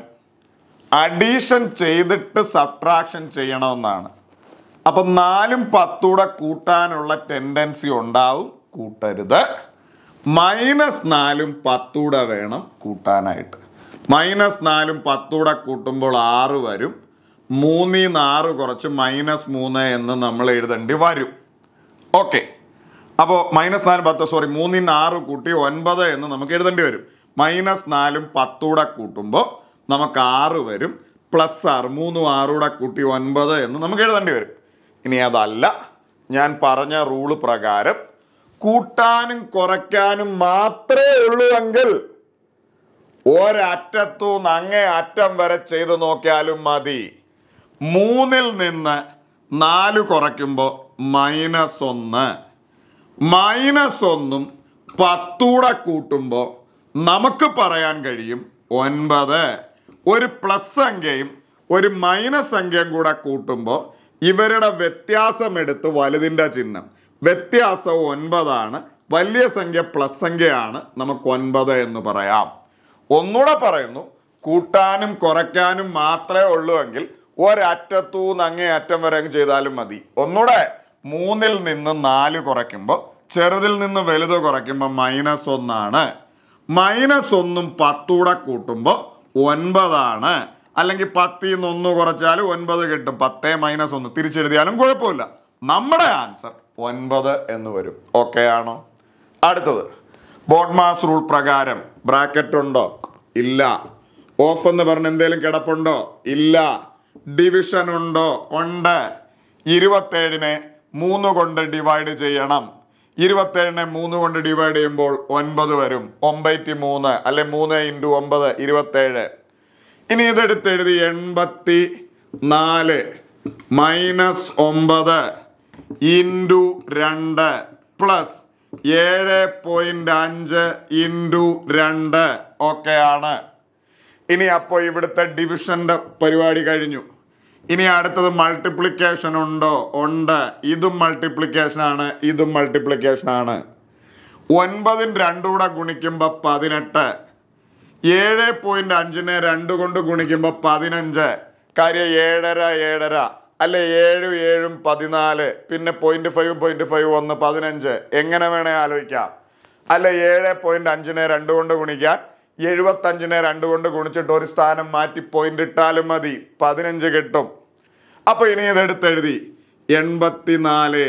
അഡീഷൻ ചെയ്തിട്ട് സബ്ട്രാക്ഷൻ ചെയ്യണമെന്നാണ് അപ്പം നാലും പത്തൂടെ കൂട്ടാനുള്ള ടെൻഡൻസി ഉണ്ടാവും കൂട്ടരുത് മൈനസ് നാലും പത്തൂടെ വേണം കൂട്ടാനായിട്ട് മൈനസ് നാലും പത്തൂടെ കൂട്ടുമ്പോൾ ആറ് വരും മൂന്നിൽ നിന്ന് ആറ് കുറച്ച് മൈനസ് മൂന്ന് എന്ന് നമ്മൾ എഴുതേണ്ടി വരും ഓക്കെ അപ്പോൾ മൈനസ് നാലും പത്ത് സോറി മൂന്നിൽ നിന്ന് ആറ് കൂട്ടി ഒൻപത് എന്ന് നമുക്ക് എഴുതേണ്ടി വരും മൈനസ് നാലും പത്തൂടെ കൂട്ടുമ്പോൾ നമുക്ക് ആറ് വരും പ്ലസ് ആറ് മൂന്നും ആറൂടെ കൂട്ടി ഒൻപത് എന്ന് നമുക്ക് എഴുതേണ്ടി വരും ഇനി അതല്ല ഞാൻ പറഞ്ഞ റൂള് പ്രകാരം കൂട്ടാനും കുറയ്ക്കാനും മാത്രമേ ഉള്ളൂ എങ്കിൽ ഒരറ്റത്തുനിന്ന് അങ്ങേ അറ്റം വരെ ചെയ്ത് നോക്കിയാലും മതി മൂന്നിൽ നിന്ന് നാല് കുറയ്ക്കുമ്പോൾ മൈനസ് ഒന്ന് മൈനസ് ഒന്നും പത്തൂടെ കൂട്ടുമ്പോൾ നമുക്ക് പറയാൻ കഴിയും ഒൻപത് ഒരു പ്ലസ് സംഖ്യയും ഒരു മൈനസ് സംഖ്യയും കൂടെ കൂട്ടുമ്പോൾ ഇവരുടെ വ്യത്യാസം എടുത്ത് വലുതിൻ്റെ ചിഹ്നം വ്യത്യാസം ഒൻപതാണ് വലിയ സംഖ്യ പ്ലസ് സംഖ്യയാണ് നമുക്ക് ഒൻപത് എന്ന് പറയാം ഒന്നുകൂടെ പറയുന്നു കൂട്ടാനും കുറയ്ക്കാനും മാത്രമേ ഉള്ളൂ എങ്കിൽ ഒരറ്റത്തൂന്ന് അങ്ങേ അറ്റം വരെ അങ്ങ് ചെയ്താലും മതി ഒന്നുകൂടെ മൂന്നിൽ നിന്ന് നാല് കുറയ്ക്കുമ്പോൾ ചെറുതിൽ നിന്ന് വലുത് കുറയ്ക്കുമ്പോൾ മൈനസ് ഒന്നാണ് മൈനസ് ഒന്നും പത്തൂടെ കൂട്ടുമ്പോൾ ഒൻപതാണ് അല്ലെങ്കിൽ പത്തിൽ നിന്ന് ഒന്ന് കുറച്ചാൽ ഒൻപത് കിട്ടും പത്തേ മൈനസ് ഒന്ന് തിരിച്ചെഴുതിയാലും കുഴപ്പമില്ല നമ്മുടെ ആൻസർ ഒൻപത് എന്ന് വരും ഓക്കെ ആണോ അടുത്തത് ബോഡ്മാസ് റൂൾ പ്രകാരം ബ്രാക്കറ്റ് ഉണ്ടോ ഇല്ല ഓഫ് എന്ന് പറഞ്ഞ എന്തെങ്കിലും കിടപ്പുണ്ടോ ഇല്ല ഡിവിഷൻ ഉണ്ടോ ഉണ്ട് ഇരുപത്തേഴിനെ മൂന്ന് കൊണ്ട് ഡിവൈഡ് ചെയ്യണം ഇരുപത്തേഴിനെ മൂന്ന് കൊണ്ട് ഡിവൈഡ് ചെയ്യുമ്പോൾ ഒൻപത് വരും ഒമ്പത്തി മൂന്ന് അല്ലെ മൂന്ന് ഇൻറ്റു ഒമ്പത് ഇരുപത്തേഴ് ഇനി ഇതെടുത്ത് എഴുതി എൺപത്തി നാല് മൈനസ് ഒമ്പത് ഇൻറ്റു രണ്ട് പ്ലസ് ഏഴ് പോയിന്റ് അഞ്ച് ഇൻറ്റു രണ്ട് ഓക്കെ ആണ് ഇനി അപ്പോൾ ഇവിടുത്തെ ഡിവിഷന്റെ പരിപാടി കഴിഞ്ഞു ഇനി അടുത്തത് മൾട്ടിപ്ലിക്കേഷൻ ഉണ്ടോ ഉണ്ട് ഇതും മൾട്ടിപ്ലിക്കേഷൻ ആണ് ഇതും മൾട്ടിപ്ലിക്കേഷൻ ആണ് ഒൻപതിന് രണ്ടുകൂടെ ഗുണിക്കുമ്പോൾ പതിനെട്ട് ഏഴ് പോയിന്റ് അഞ്ചിനെ രണ്ട് കൊണ്ട് ഗുണിക്കുമ്പോൾ പതിനഞ്ച് കാര്യം ഏഴര ഏഴര അല്ലെ ഏഴും ഏഴും പതിനാല് പിന്നെ പോയിന്റ് ഫൈവ് പോയിന്റ് ഫൈവ് ഒന്ന് പതിനഞ്ച് എങ്ങനെ വേണേ ആലോചിക്കാം അല്ല ഏഴ് പോയിന്റ് അഞ്ചിനെ രണ്ട് കൊണ്ട് ഗുണിക്കാൻ എഴുപത്തഞ്ചിനെ രണ്ട് കൊണ്ട് ഗുണിച്ചിട്ട് ഒരു സ്ഥാനം മാറ്റി പോയിന്റ് ഇട്ടാലും മതി പതിനഞ്ച് കിട്ടും അപ്പൊ ഇനി ഇതെടുത്ത് എഴുതി എൺപത്തിനാല്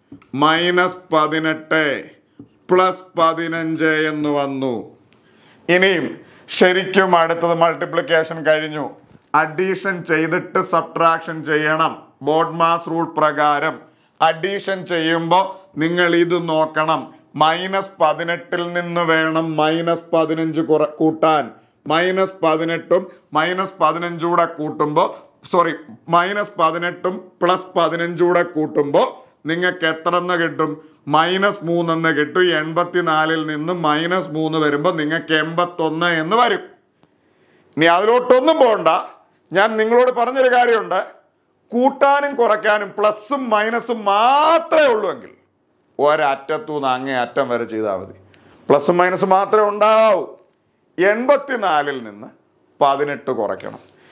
മൈനസ് പതിനെട്ട് പ്ലസ് പതിനഞ്ച് എന്ന് വന്നു ഇനിയും ശരിക്കും അടുത്തത് മൾട്ടിപ്ലിക്കേഷൻ കഴിഞ്ഞു അഡീഷൻ ചെയ്തിട്ട് സബ്ട്രാക്ഷൻ ചെയ്യണം ബോർഡ് മാസ് റൂൾ പ്രകാരം അഡീഷൻ ചെയ്യുമ്പോൾ നിങ്ങൾ ഇത് നോക്കണം മൈനസ് പതിനെട്ടിൽ നിന്ന് വേണം മൈനസ് പതിനഞ്ച് കുറ കൂട്ടാൻ മൈനസ് പതിനെട്ടും മൈനസ് പതിനഞ്ചൂടെ കൂട്ടുമ്പോൾ സോറി മൈനസ് പതിനെട്ടും പ്ലസ് പതിനഞ്ചൂടെ കൂട്ടുമ്പോൾ നിങ്ങൾക്ക് എത്ര എന്ന് കിട്ടും മൈനസ് മൂന്നെന്ന് കിട്ടും എൺപത്തിനാലിൽ നിന്ന് മൈനസ് മൂന്ന് വരുമ്പോൾ നിങ്ങൾക്ക് എൺപത്തൊന്ന് എന്ന് വരും ഇനി അതിലോട്ടൊന്നും പോകണ്ട ഞാൻ നിങ്ങളോട് പറഞ്ഞൊരു കാര്യമുണ്ട് കൂട്ടാനും കുറയ്ക്കാനും പ്ലസും മൈനസും മാത്രമേ ഉള്ളൂ എങ്കിൽ ഒരറ്റത്തു നിന്ന് അങ്ങേ അറ്റം വരെ ചെയ്താൽ മതി പ്ലസും മൈനസും മാത്രമേ ഉണ്ടാവൂ എൺപത്തിനാലിൽ നിന്ന് പതിനെട്ട് കുറയ്ക്കണം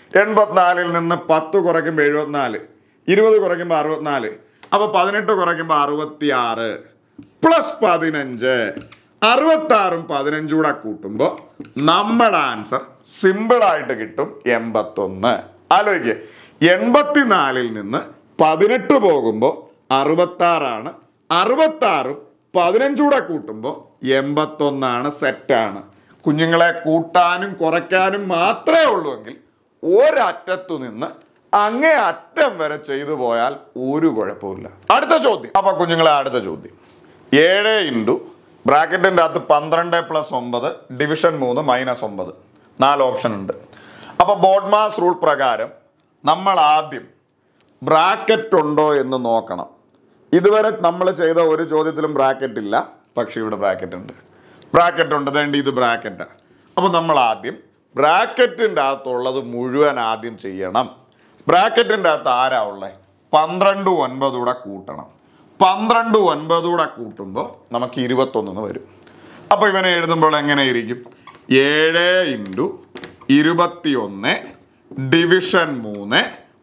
എൺപത്തിനാലിൽ നിന്ന് പത്ത് കുറയ്ക്കുമ്പോൾ എഴുപത്തിനാല് ഇരുപത് കുറയ്ക്കുമ്പോൾ അറുപത്തിനാല് അപ്പൊ പതിനെട്ട് കുറയ്ക്കുമ്പോൾ അറുപത്തി ആറ് പ്ലസ് പതിനഞ്ച് അറുപത്തി ആറും പതിനഞ്ചും കൂടെ കൂട്ടുമ്പോൾ നമ്മുടെ ആൻസർ സിമ്പിൾ ആയിട്ട് കിട്ടും എൺപത്തൊന്ന് ആലോചിക്കുക എൺപത്തിനാലിൽ നിന്ന് പതിനെട്ട് പോകുമ്പോൾ അറുപത്തി ആറാണ് അറുപത്തി ആറും പതിനഞ്ചൂടെ കൂട്ടുമ്പോൾ എൺപത്തൊന്നാണ് സെറ്റാണ് കുഞ്ഞുങ്ങളെ കൂട്ടാനും കുറയ്ക്കാനും മാത്രമേ ഉള്ളൂ എങ്കിൽ ഒരറ്റത്തു നിന്ന് അങ്ങേ അറ്റം വരെ ചെയ്തു പോയാൽ ഒരു കുഴപ്പമില്ല അടുത്ത ചോദ്യം അപ്പൊ കുഞ്ഞുങ്ങളെ അടുത്ത ചോദ്യം ഏഴ് ഇൻറ്റു ബ്രാക്കറ്റിൻ്റെ അകത്ത് പന്ത്രണ്ട് പ്ലസ് ഒമ്പത് ഡിവിഷൻ മൂന്ന് മൈനസ് ഒമ്പത് നാല് ഓപ്ഷൻ ഉണ്ട് അപ്പൊ ബോഡ്മാസ് റൂൾ പ്രകാരം നമ്മൾ ആദ്യം ബ്രാക്കറ്റ് ഉണ്ടോ എന്ന് നോക്കണം ഇതുവരെ നമ്മൾ ചെയ്ത ഒരു ചോദ്യത്തിലും ബ്രാക്കറ്റ് ഇല്ല പക്ഷെ ഇവിടെ ബ്രാക്കറ്റ് ഉണ്ട് ബ്രാക്കറ്റ് ഉണ്ട് വേണ്ട ഇത് ബ്രാക്കറ്റാണ് അപ്പോൾ നമ്മൾ ആദ്യം ബ്രാക്കറ്റിൻ്റെ അകത്തുള്ളത് മുഴുവൻ ആദ്യം ചെയ്യണം ബ്രാക്കറ്റിൻ്റെ അകത്ത് ആരാ ഉള്ളത് പന്ത്രണ്ട് ഒൻപതൂടെ കൂട്ടണം പന്ത്രണ്ട് ഒൻപതൂടെ കൂട്ടുമ്പോൾ നമുക്ക് ഇരുപത്തൊന്നിന് വരും അപ്പോൾ ഇവനെ എഴുതുമ്പോൾ എങ്ങനെ ഇരിക്കും ഏഴ് ഇൻറ്റു ഇരുപത്തിയൊന്ന് ഡിവിഷൻ മൂന്ന്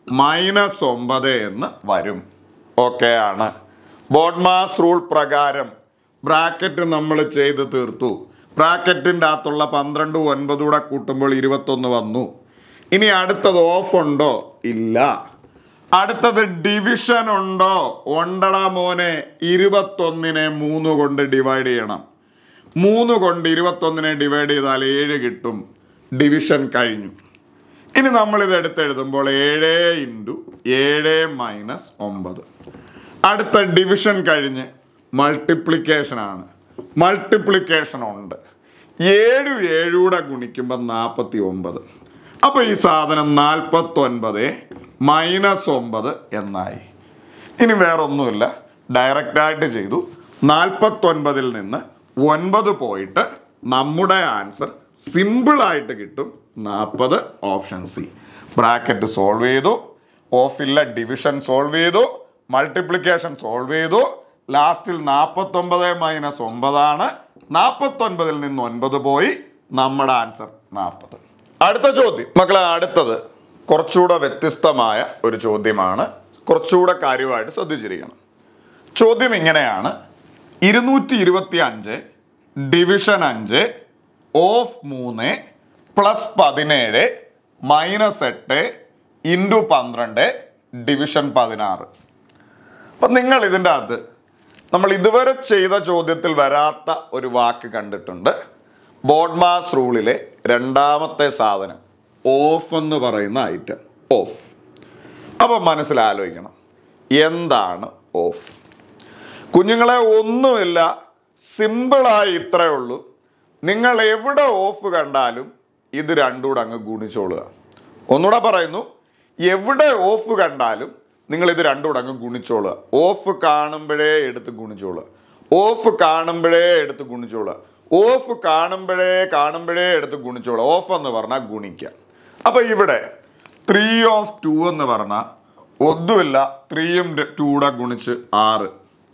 മൈനസ് ഒമ്പത് എന്ന് വരും ഓക്കെ ആണ് ബോഡ്മാസ് റൂൾ പ്രകാരം ബ്രാക്കറ്റ് നമ്മൾ ചെയ്ത് തീർത്തു ബ്രാക്കറ്റിൻ്റെ അകത്തുള്ള പന്ത്രണ്ട് ഒൻപതൂടെ കൂട്ടുമ്പോൾ ഇരുപത്തൊന്ന് വന്നു ഇനി അടുത്തത് ഓഫ് ഉണ്ടോ ഇല്ല അടുത്തത് ഡിവിഷൻ ഉണ്ടോ ഉണ്ടടാ മോനെ ഇരുപത്തൊന്നിനെ മൂന്ന് കൊണ്ട് ഡിവൈഡ് ചെയ്യണം മൂന്ന് കൊണ്ട് ഇരുപത്തൊന്നിനെ ഡിവൈഡ് ചെയ്താൽ ഏഴ് കിട്ടും ഡിവിഷൻ കഴിഞ്ഞു ഇനി നമ്മൾ ഇത് എടുത്തെഴുതുമ്പോൾ ഏഴ് ഇൻറ്റു ഏഴ് മൈനസ് ഒമ്പത് അടുത്ത ഡിവിഷൻ കഴിഞ്ഞ് മൾട്ടിപ്ലിക്കേഷൻ ആണ് മൾട്ടിപ്ലിക്കേഷൻ ഉണ്ട് ഏഴ് ഏഴൂടെ ഗുണിക്കുമ്പോൾ നാൽപ്പത്തി ഒമ്പത് അപ്പോൾ ഈ സാധനം നാൽപ്പത്തൊൻപത് മൈനസ് ഒമ്പത് എന്നായി ഇനി വേറൊന്നുമില്ല ഡയറക്റ്റായിട്ട് ചെയ്തു നാൽപ്പത്തൊൻപതിൽ നിന്ന് ഒൻപത് പോയിട്ട് നമ്മുടെ ആൻസർ സിമ്പിളായിട്ട് കിട്ടും നാൽപ്പത് ഓപ്ഷൻ സി ബ്രാക്കറ്റ് സോൾവ് ചെയ്തു ഓഫില്ല ഡിവിഷൻ സോൾവ് ചെയ്തു മൾട്ടിപ്ലിക്കേഷൻ സോൾവ് ചെയ്തു ലാസ്റ്റിൽ നാൽപ്പത്തൊമ്പത് മൈനസ് ഒമ്പതാണ് നാൽപ്പത്തൊൻപതിൽ നിന്ന് ഒൻപത് പോയി നമ്മുടെ ആൻസർ നാൽപ്പത് അടുത്ത ചോദ്യം മക്കളെ അടുത്തത് കുറച്ചുകൂടെ വ്യത്യസ്തമായ ഒരു ചോദ്യമാണ് കുറച്ചുകൂടെ കാര്യമായിട്ട് ശ്രദ്ധിച്ചിരിക്കണം ചോദ്യം ഇങ്ങനെയാണ് ഇരുന്നൂറ്റി ഇരുപത്തി അഞ്ച് ഡിവിഷൻ അഞ്ച് ഓഫ് മൂന്ന് പ്ലസ് പതിനേഴ് മൈനസ് എട്ട് ഇൻറ്റു പന്ത്രണ്ട് ഡിവിഷൻ പതിനാറ് അപ്പം നിങ്ങൾ ഇതിൻ്റെ അകത്ത് നമ്മൾ ഇതുവരെ ചെയ്ത ചോദ്യത്തിൽ വരാത്ത ഒരു വാക്ക് കണ്ടിട്ടുണ്ട് ബോഡ്മാസ് റൂളിലെ രണ്ടാമത്തെ സാധനം ഓഫ് എന്ന് പറയുന്ന ഐറ്റം ഓഫ് അപ്പം മനസ്സിലാലോചിക്കണം എന്താണ് ഓഫ് കുഞ്ഞുങ്ങളെ ഒന്നുമില്ല സിമ്പിളായി ഇത്രയേ ഉള്ളൂ നിങ്ങൾ എവിടെ ഓഫ് കണ്ടാലും ഇത് രണ്ടും കൂടെ അങ്ങ് ഗുണിച്ചോളുക ഒന്നുകൂടെ പറയുന്നു എവിടെ ഓഫ് കണ്ടാലും നിങ്ങൾ ഇത് രണ്ടും കൂടെ അങ്ങ് ഗുണിച്ചോളുക ഓഫ് കാണുമ്പോഴേ എടുത്ത് ഗുണിച്ചോളുക ഓഫ് കാണുമ്പോഴേ എടുത്ത് ഗുണിച്ചോളുക ഓഫ് കാണുമ്പോഴേ കാണുമ്പോഴേ എടുത്ത് ഗുണിച്ചോളുക ഓഫ് എന്ന് പറഞ്ഞാൽ ഗുണിക്കുക അപ്പൊ ഇവിടെ ത്രീ ഓഫ് ടു എന്ന് പറഞ്ഞാൽ ഒന്നുമില്ല ത്രീയും ടൂടെ ഗുണിച്ച് ആറ്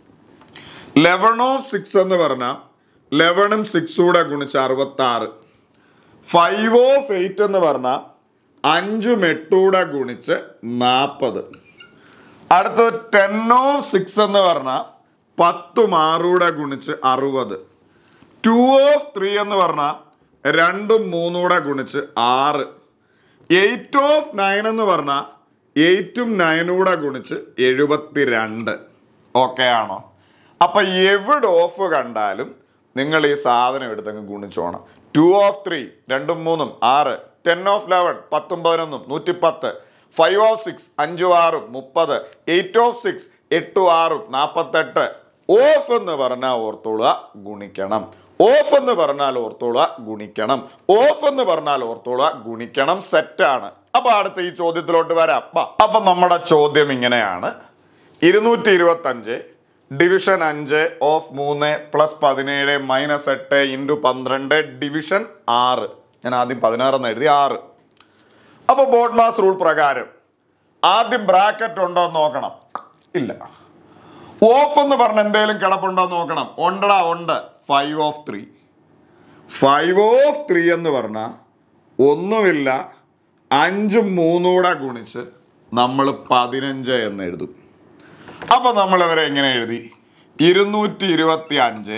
ലെവൻ ഓഫ് സിക്സ് എന്ന് പറഞ്ഞാൽ ലെവനും സിക്സും കൂടെ ഗുണിച്ച് അറുപത്തി ആറ് ഫൈവ് ഓഫ് എയ്റ്റ് എന്ന് പറഞ്ഞാൽ അഞ്ചും എട്ടൂടെ ഗുണിച്ച് നാൽപ്പത് അടുത്തത് ടെൻ ഓഫ് സിക്സ് എന്ന് പറഞ്ഞാൽ പത്തും ആറൂടെ ഗുണിച്ച് അറുപത് ടു ഓഫ് ത്രീ എന്ന് പറഞ്ഞാൽ രണ്ടും മൂന്നൂടെ ഗുണിച്ച് ആറ് എയ്റ്റ് ഓഫ് നയൻ എന്ന് പറഞ്ഞാൽ എയ്റ്റും നയനൂടെ ഗുണിച്ച് എഴുപത്തി രണ്ട് ഓക്കെ ആണോ അപ്പൊ എവിടെ ഓഫ് കണ്ടാലും നിങ്ങൾ ഈ സാധനം എടുത്തങ്ങ് ഗുണിച്ചോണം ടു ഓഫ് ത്രീ രണ്ടും മൂന്നും ആറ് ടെൻ ഓഫ് ലെവൻ പത്തും പതിനൊന്നും നൂറ്റിപ്പത്ത് ഫൈവ് ഓഫ് സിക്സ് അഞ്ചും ആറും മുപ്പത് എയ്റ്റ് ഓഫ് സിക്സ് എട്ടും ആറും നാൽപ്പത്തെട്ട് ഓഫ് എന്ന് പറഞ്ഞാൽ ഓർത്തോളുക ഗുണിക്കണം ഓഫ് എന്ന് പറഞ്ഞാൽ ഓർത്തോളുക ഗുണിക്കണം ഓഫ് എന്ന് പറഞ്ഞാൽ ഓർത്തോളുക ഗുണിക്കണം സെറ്റാണ് അപ്പൊ അടുത്ത ഈ ചോദ്യത്തിലോട്ട് വരാം വാ. അപ്പൊ നമ്മുടെ ചോദ്യം ഇങ്ങനെയാണ് ഇരുന്നൂറ്റി ഇരുപത്തി അഞ്ച് ഡിവിഷൻ അഞ്ച് ഓഫ് മൂന്ന് പ്ലസ് പതിനേഴ് മൈനസ് എട്ട് ഇൻറ്റു പന്ത്രണ്ട് ഡിവിഷൻ ആറ് ഞാൻ ആദ്യം പതിനാറെന്ന് എഴുതി ആറ് അപ്പൊ ബോർഡ് മാസ് റൂൾ പ്രകാരം ആദ്യം ബ്രാക്കറ്റ് ഉണ്ടോ എന്ന് നോക്കണം ഇല്ല ഓഫ് എന്ന് പറഞ്ഞ എന്തെങ്കിലും കിടപ്പുണ്ടോ എന്ന് നോക്കണം ഉണ്ടടാ ഉണ്ട് five of three five of three എന്ന് പറഞ്ഞാൽ ഒന്നുമില്ല അഞ്ചും മൂന്നൂടെ ഗുണിച്ച് നമ്മൾ പതിനഞ്ച് എന്ന് എഴുതും അപ്പോൾ നമ്മൾ ഇവരെ എങ്ങനെ എഴുതി ഇരുന്നൂറ്റി ഇരുപത്തി അഞ്ച്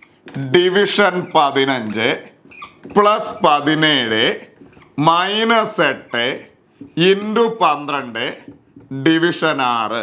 ഡിവിഷൻ പതിനഞ്ച് പ്ലസ് പതിനേഴ് മൈനസ് എട്ട് ഇൻറ്റു പന്ത്രണ്ട് ഡിവിഷൻ ആറ്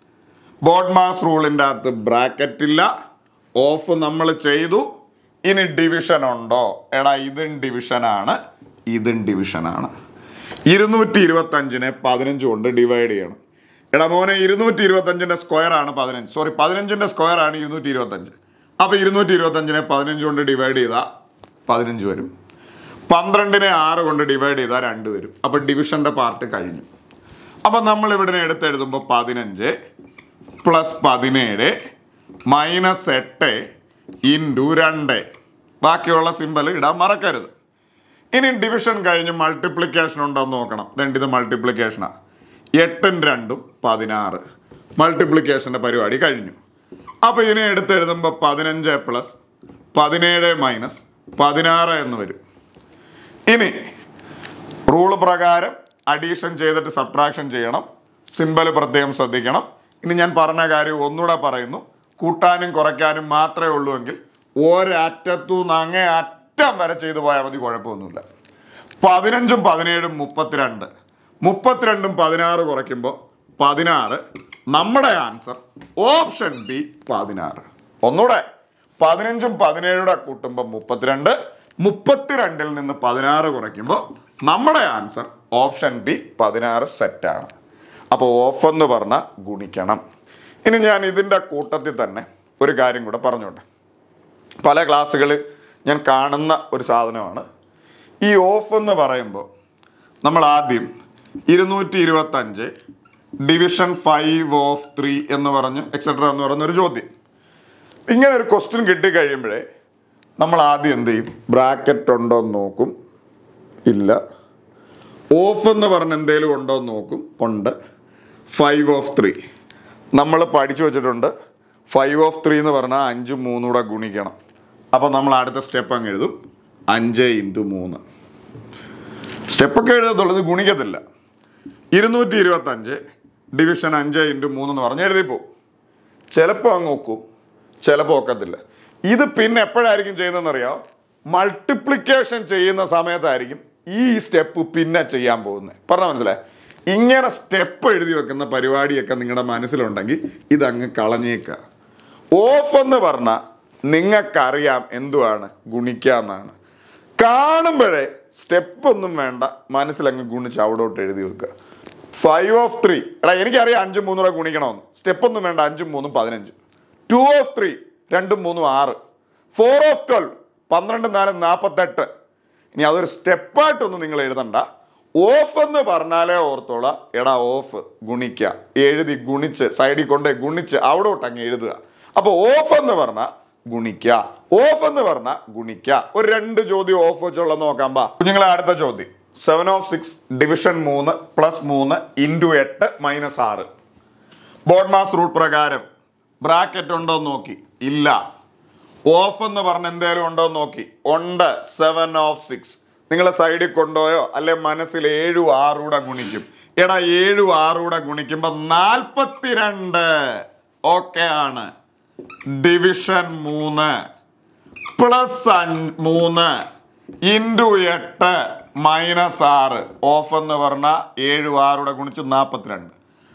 ബോഡ് മാസ് റൂളിൻ്റെ അകത്ത് ബ്രാക്കറ്റ് ഇല്ല ഓഫ് നമ്മൾ ചെയ്തു ഇനി ഡിവിഷൻ ഉണ്ടോ എടാ ഇതും ഡിവിഷനാണ് ഇതും ഡിവിഷനാണ് ഇരുന്നൂറ്റി ഇരുപത്തഞ്ചിനെ പതിനഞ്ച് കൊണ്ട് ഡിവൈഡ് ചെയ്യണം എടാ മോനെ ഇരുന്നൂറ്റി ഇരുപത്തഞ്ചിൻ്റെ സ്ക്വയർ ആണ് പതിനഞ്ച് സോറി പതിനഞ്ചിൻ്റെ സ്ക്വയർ ആണ് ഇരുന്നൂറ്റി ഇരുപത്തഞ്ച് അപ്പോൾ ഇരുന്നൂറ്റി ഇരുപത്തഞ്ചിനെ പതിനഞ്ച് കൊണ്ട് ഡിവൈഡ് ചെയ്താൽ പതിനഞ്ച് വരും പന്ത്രണ്ടിനെ ആറ് കൊണ്ട് ഡിവൈഡ് ചെയ്താൽ രണ്ട് വരും അപ്പോൾ ഡിവിഷൻ്റെ പാർട്ട് കഴിഞ്ഞു അപ്പം നമ്മൾ ഇവിടെ എടുത്തെഴുതുമ്പോൾ പതിനഞ്ച് പ്ലസ് പതിനേഴ് മൈനസ് എട്ട് ഇൻറ്റു രണ്ട് ബാക്കിയുള്ള സിമ്പൽ ഇടാൻ മറക്കരുത് ഇനി ഡിവിഷൻ കഴിഞ്ഞ് മൾട്ടിപ്ലിക്കേഷൻ ഉണ്ടോ എന്ന് നോക്കണം രണ്ട് ഇത് മൾട്ടിപ്ലിക്കേഷനാണ് എട്ടും രണ്ടും പതിനാറ് മൾട്ടിപ്ലിക്കേഷൻ്റെ പരിപാടി കഴിഞ്ഞു അപ്പോൾ ഇനി എടുത്തെഴുതുമ്പോൾ പതിനഞ്ച് പ്ലസ് പതിനേഴ് മൈനസ് പതിനാറ് എന്ന് വരും ഇനി റൂള് പ്രകാരം അഡീഷൻ ചെയ്തിട്ട് സബ്ട്രാക്ഷൻ ചെയ്യണം സിമ്പൽ പ്രത്യേകം ശ്രദ്ധിക്കണം ഇനി ഞാൻ പറഞ്ഞ കാര്യം ഒന്നുകൂടെ പറയുന്നു കൂട്ടാനും കുറയ്ക്കാനും മാത്രമേ ഉള്ളൂ എങ്കിൽ ഒരറ്റത്തു നിന്ന് അങ്ങേ അറ്റം വരെ ചെയ്തു പോയാൽ മതി കുഴപ്പമൊന്നുമില്ല പതിനഞ്ചും പതിനേഴും മുപ്പത്തിരണ്ട് മുപ്പത്തിരണ്ടും പതിനാറ് കുറയ്ക്കുമ്പോൾ പതിനാറ് നമ്മുടെ ആൻസർ ഓപ്ഷൻ ബി പതിനാറ് ഒന്നുകൂടെ പതിനഞ്ചും പതിനേഴൂടെ കൂട്ടുമ്പോൾ മുപ്പത്തിരണ്ട് മുപ്പത്തിരണ്ടിൽ നിന്ന് പതിനാറ് കുറയ്ക്കുമ്പോൾ നമ്മുടെ ആൻസർ ഓപ്ഷൻ ബി പതിനാറ് സെറ്റാണ് അപ്പോൾ ഓഫ് എന്ന് പറഞ്ഞാൽ ഗുണിക്കണം ഇനി ഞാൻ ഇതിൻ്റെ കൂട്ടത്തിൽ തന്നെ ഒരു കാര്യം കൂടെ പറഞ്ഞോട്ടെ പല ക്ലാസ്സുകളിൽ ഞാൻ കാണുന്ന ഒരു സാധനമാണ് ഈ ഓഫ് എന്ന് പറയുമ്പോൾ നമ്മൾ ആദ്യം ഇരുന്നൂറ്റി ഇരുപത്തഞ്ച് ഡിവിഷൻ ഫൈവ് ഓഫ് ത്രീ എന്ന് പറഞ്ഞ് എക്സെട്ര എന്ന് പറയുന്ന ഒരു ചോദ്യം ഇങ്ങനെ ഒരു ക്വസ്റ്റ്യൻ കിട്ടിക്കഴിയുമ്പോഴേ നമ്മൾ ആദ്യം എന്ത് ചെയ്യും ബ്രാക്കറ്റ് ഉണ്ടോ എന്ന് നോക്കും ഇല്ല ഓഫ് എന്ന് പറഞ്ഞ് എന്തെങ്കിലും ഉണ്ടോ എന്ന് നോക്കും ഉണ്ട് ഫൈവ് ഓഫ് ത്രീ നമ്മൾ പഠിച്ചു വെച്ചിട്ടുണ്ട് ഫൈവ് ഓഫ് ത്രീ എന്ന് പറഞ്ഞാൽ അഞ്ചും മൂന്നും കൂടെ ഗുണിക്കണം അപ്പോൾ നമ്മൾ അടുത്ത സ്റ്റെപ്പ് അങ്ങ് എഴുതും അഞ്ച് ഇൻറ്റു മൂന്ന് സ്റ്റെപ്പൊക്കെ എഴുതത്തുള്ളൂ ഇത് ഗുണിക്കത്തില്ല ഇരുന്നൂറ്റി ഇരുപത്തഞ്ച് ഡിവിഷൻ അഞ്ച് ഇൻറ്റു മൂന്ന് എന്ന് പറഞ്ഞ് എഴുതിപ്പോ ചിലപ്പോൾ അങ്ങ് ഒക്കും ചിലപ്പോൾ ഒക്കത്തില്ല ഇത് പിന്നെ എപ്പോഴായിരിക്കും ചെയ്യുന്നതെന്നറിയോ മൾട്ടിപ്ലിക്കേഷൻ ചെയ്യുന്ന സമയത്തായിരിക്കും ഈ സ്റ്റെപ്പ് പിന്നെ ചെയ്യാൻ പോകുന്നത് പറഞ്ഞാൽ മനസ്സിലായി ഇങ്ങനെ സ്റ്റെപ്പ് എഴുതി വെക്കുന്ന പരിപാടിയൊക്കെ നിങ്ങളുടെ മനസ്സിലുണ്ടെങ്കിൽ ഇതങ്ങ് കളഞ്ഞേക്കുക ഓഫ് എന്ന് പറഞ്ഞാൽ നിങ്ങൾക്കറിയാം എന്തുവാണ് ഗുണിക്കാന്നാണ് കാണുമ്പോഴേ സ്റ്റെപ്പ് ഒന്നും വേണ്ട മനസ്സിലങ്ങ് ഗുണിച്ച് അവിടോട്ട് എഴുതി വെക്കുക ഫൈവ് ഓഫ് ത്രീ എടാ എനിക്കറിയാം അഞ്ചും മൂന്നും കൂടെ ഗുണിക്കണമെന്ന് സ്റ്റെപ്പ് ഒന്നും വേണ്ട അഞ്ചും മൂന്നും പതിനഞ്ച് ടു ഓഫ് ത്രീ രണ്ടും മൂന്നും ആറ് ഫോർ ഓഫ് ട്വൽവ് പന്ത്രണ്ട് നാലും നാൽപ്പത്തെട്ട് ഇനി അതൊരു സ്റ്റെപ്പായിട്ടൊന്നും നിങ്ങൾ എഴുതണ്ട ഓഫ് എന്ന് പറഞ്ഞാലേ ഓർത്തോളാം എടാ ഓഫ് ഗുണിക്കുക എഴുതി ഗുണിച്ച് സൈഡിൽ കൊണ്ട് ഗുണിച്ച് അവിടോട്ട് അങ്ങ് എഴുതുക അപ്പോൾ ഓഫ് എന്ന് പറഞ്ഞാൽ ഗുണിക്കുക ഓഫ് എന്ന് പറഞ്ഞാൽ ഗുണിക്കുക ഒരു രണ്ട് ചോദ്യം ഓഫ് വെച്ചുള്ള നോക്കാം ബാ കുഞ്ഞുങ്ങളെ അടുത്ത ചോദ്യം സെവൻ ഓഫ് സിക്സ് ഡിവിഷൻ മൂന്ന് പ്ലസ് മൂന്ന് ഇൻറ്റു എട്ട് മൈനസ് ആറ് ബോർഡ് മാസ് റൂൾ പ്രകാരം ബ്രാക്കറ്റ് ഉണ്ടോ എന്ന് നോക്കി ഇല്ല ഓഫ് എന്ന് പറഞ്ഞ എന്തേലും ഉണ്ടോ എന്ന് നോക്കി ഉണ്ട് സെവൻ ഓഫ് സിക്സ് നിങ്ങൾ സൈഡിൽ കൊണ്ടുപോയോ അല്ലെ മനസ്സിൽ ഏഴും ആറൂടെ ഗുണിക്കും എടാ ഏഴും ആറൂടെ ഗുണിക്കുമ്പോ നാൽപ്പത്തിരണ്ട് ഓക്കെ ആണ് ഡിവിഷൻ മൂന്ന് പ്ലസ് മൂന്ന് ഇൻറ്റു എട്ട് മൈനസ് ആറ് ഓഫ് എന്ന് പറഞ്ഞാൽ ഏഴ് ആറൂടെ ഗുണിച്ച് നാൽപ്പത്തിരണ്ട്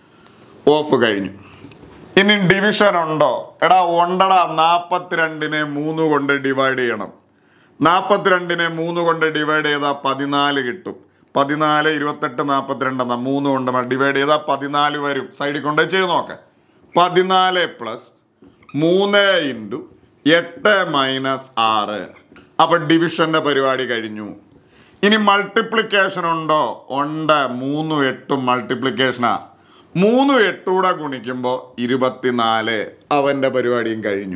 ഓഫ് കഴിഞ്ഞു ഇനി ഡിവിഷൻ ഉണ്ടോ എടാ ഉണ്ടടാ നാൽപ്പത്തിരണ്ടിനെ മൂന്ന് കൊണ്ട് ഡിവൈഡ് ചെയ്യണം നാൽപ്പത്തിരണ്ടിനെ മൂന്ന് കൊണ്ട് ഡിവൈഡ് ചെയ്താൽ പതിനാല് കിട്ടും പതിനാല് ഇരുപത്തെട്ട് നാൽപ്പത്തിരണ്ട് എന്നാ മൂന്ന് കൊണ്ട് ഡിവൈഡ് ചെയ്താൽ പതിനാല് വരും സൈഡിൽ കൊണ്ട് ചെയ്ത് നോക്ക് പതിനാല് പ്ലസ് മൂന്ന് ഇൻറ്റു എട്ട് മൈനസ് ആറ് അപ്പൊ ഡിവിഷന്റെ പരിപാടി കഴിഞ്ഞു ഇനി മൾട്ടിപ്ലിക്കേഷൻ ഉണ്ടോ ഉണ്ട് മൂന്നും എട്ടും മൾട്ടിപ്ലിക്കേഷനാ മൂന്നും എട്ടൂടെ ഗുണിക്കുമ്പോൾ ഇരുപത്തിനാല് അവന്റെ പരിപാടിയും കഴിഞ്ഞു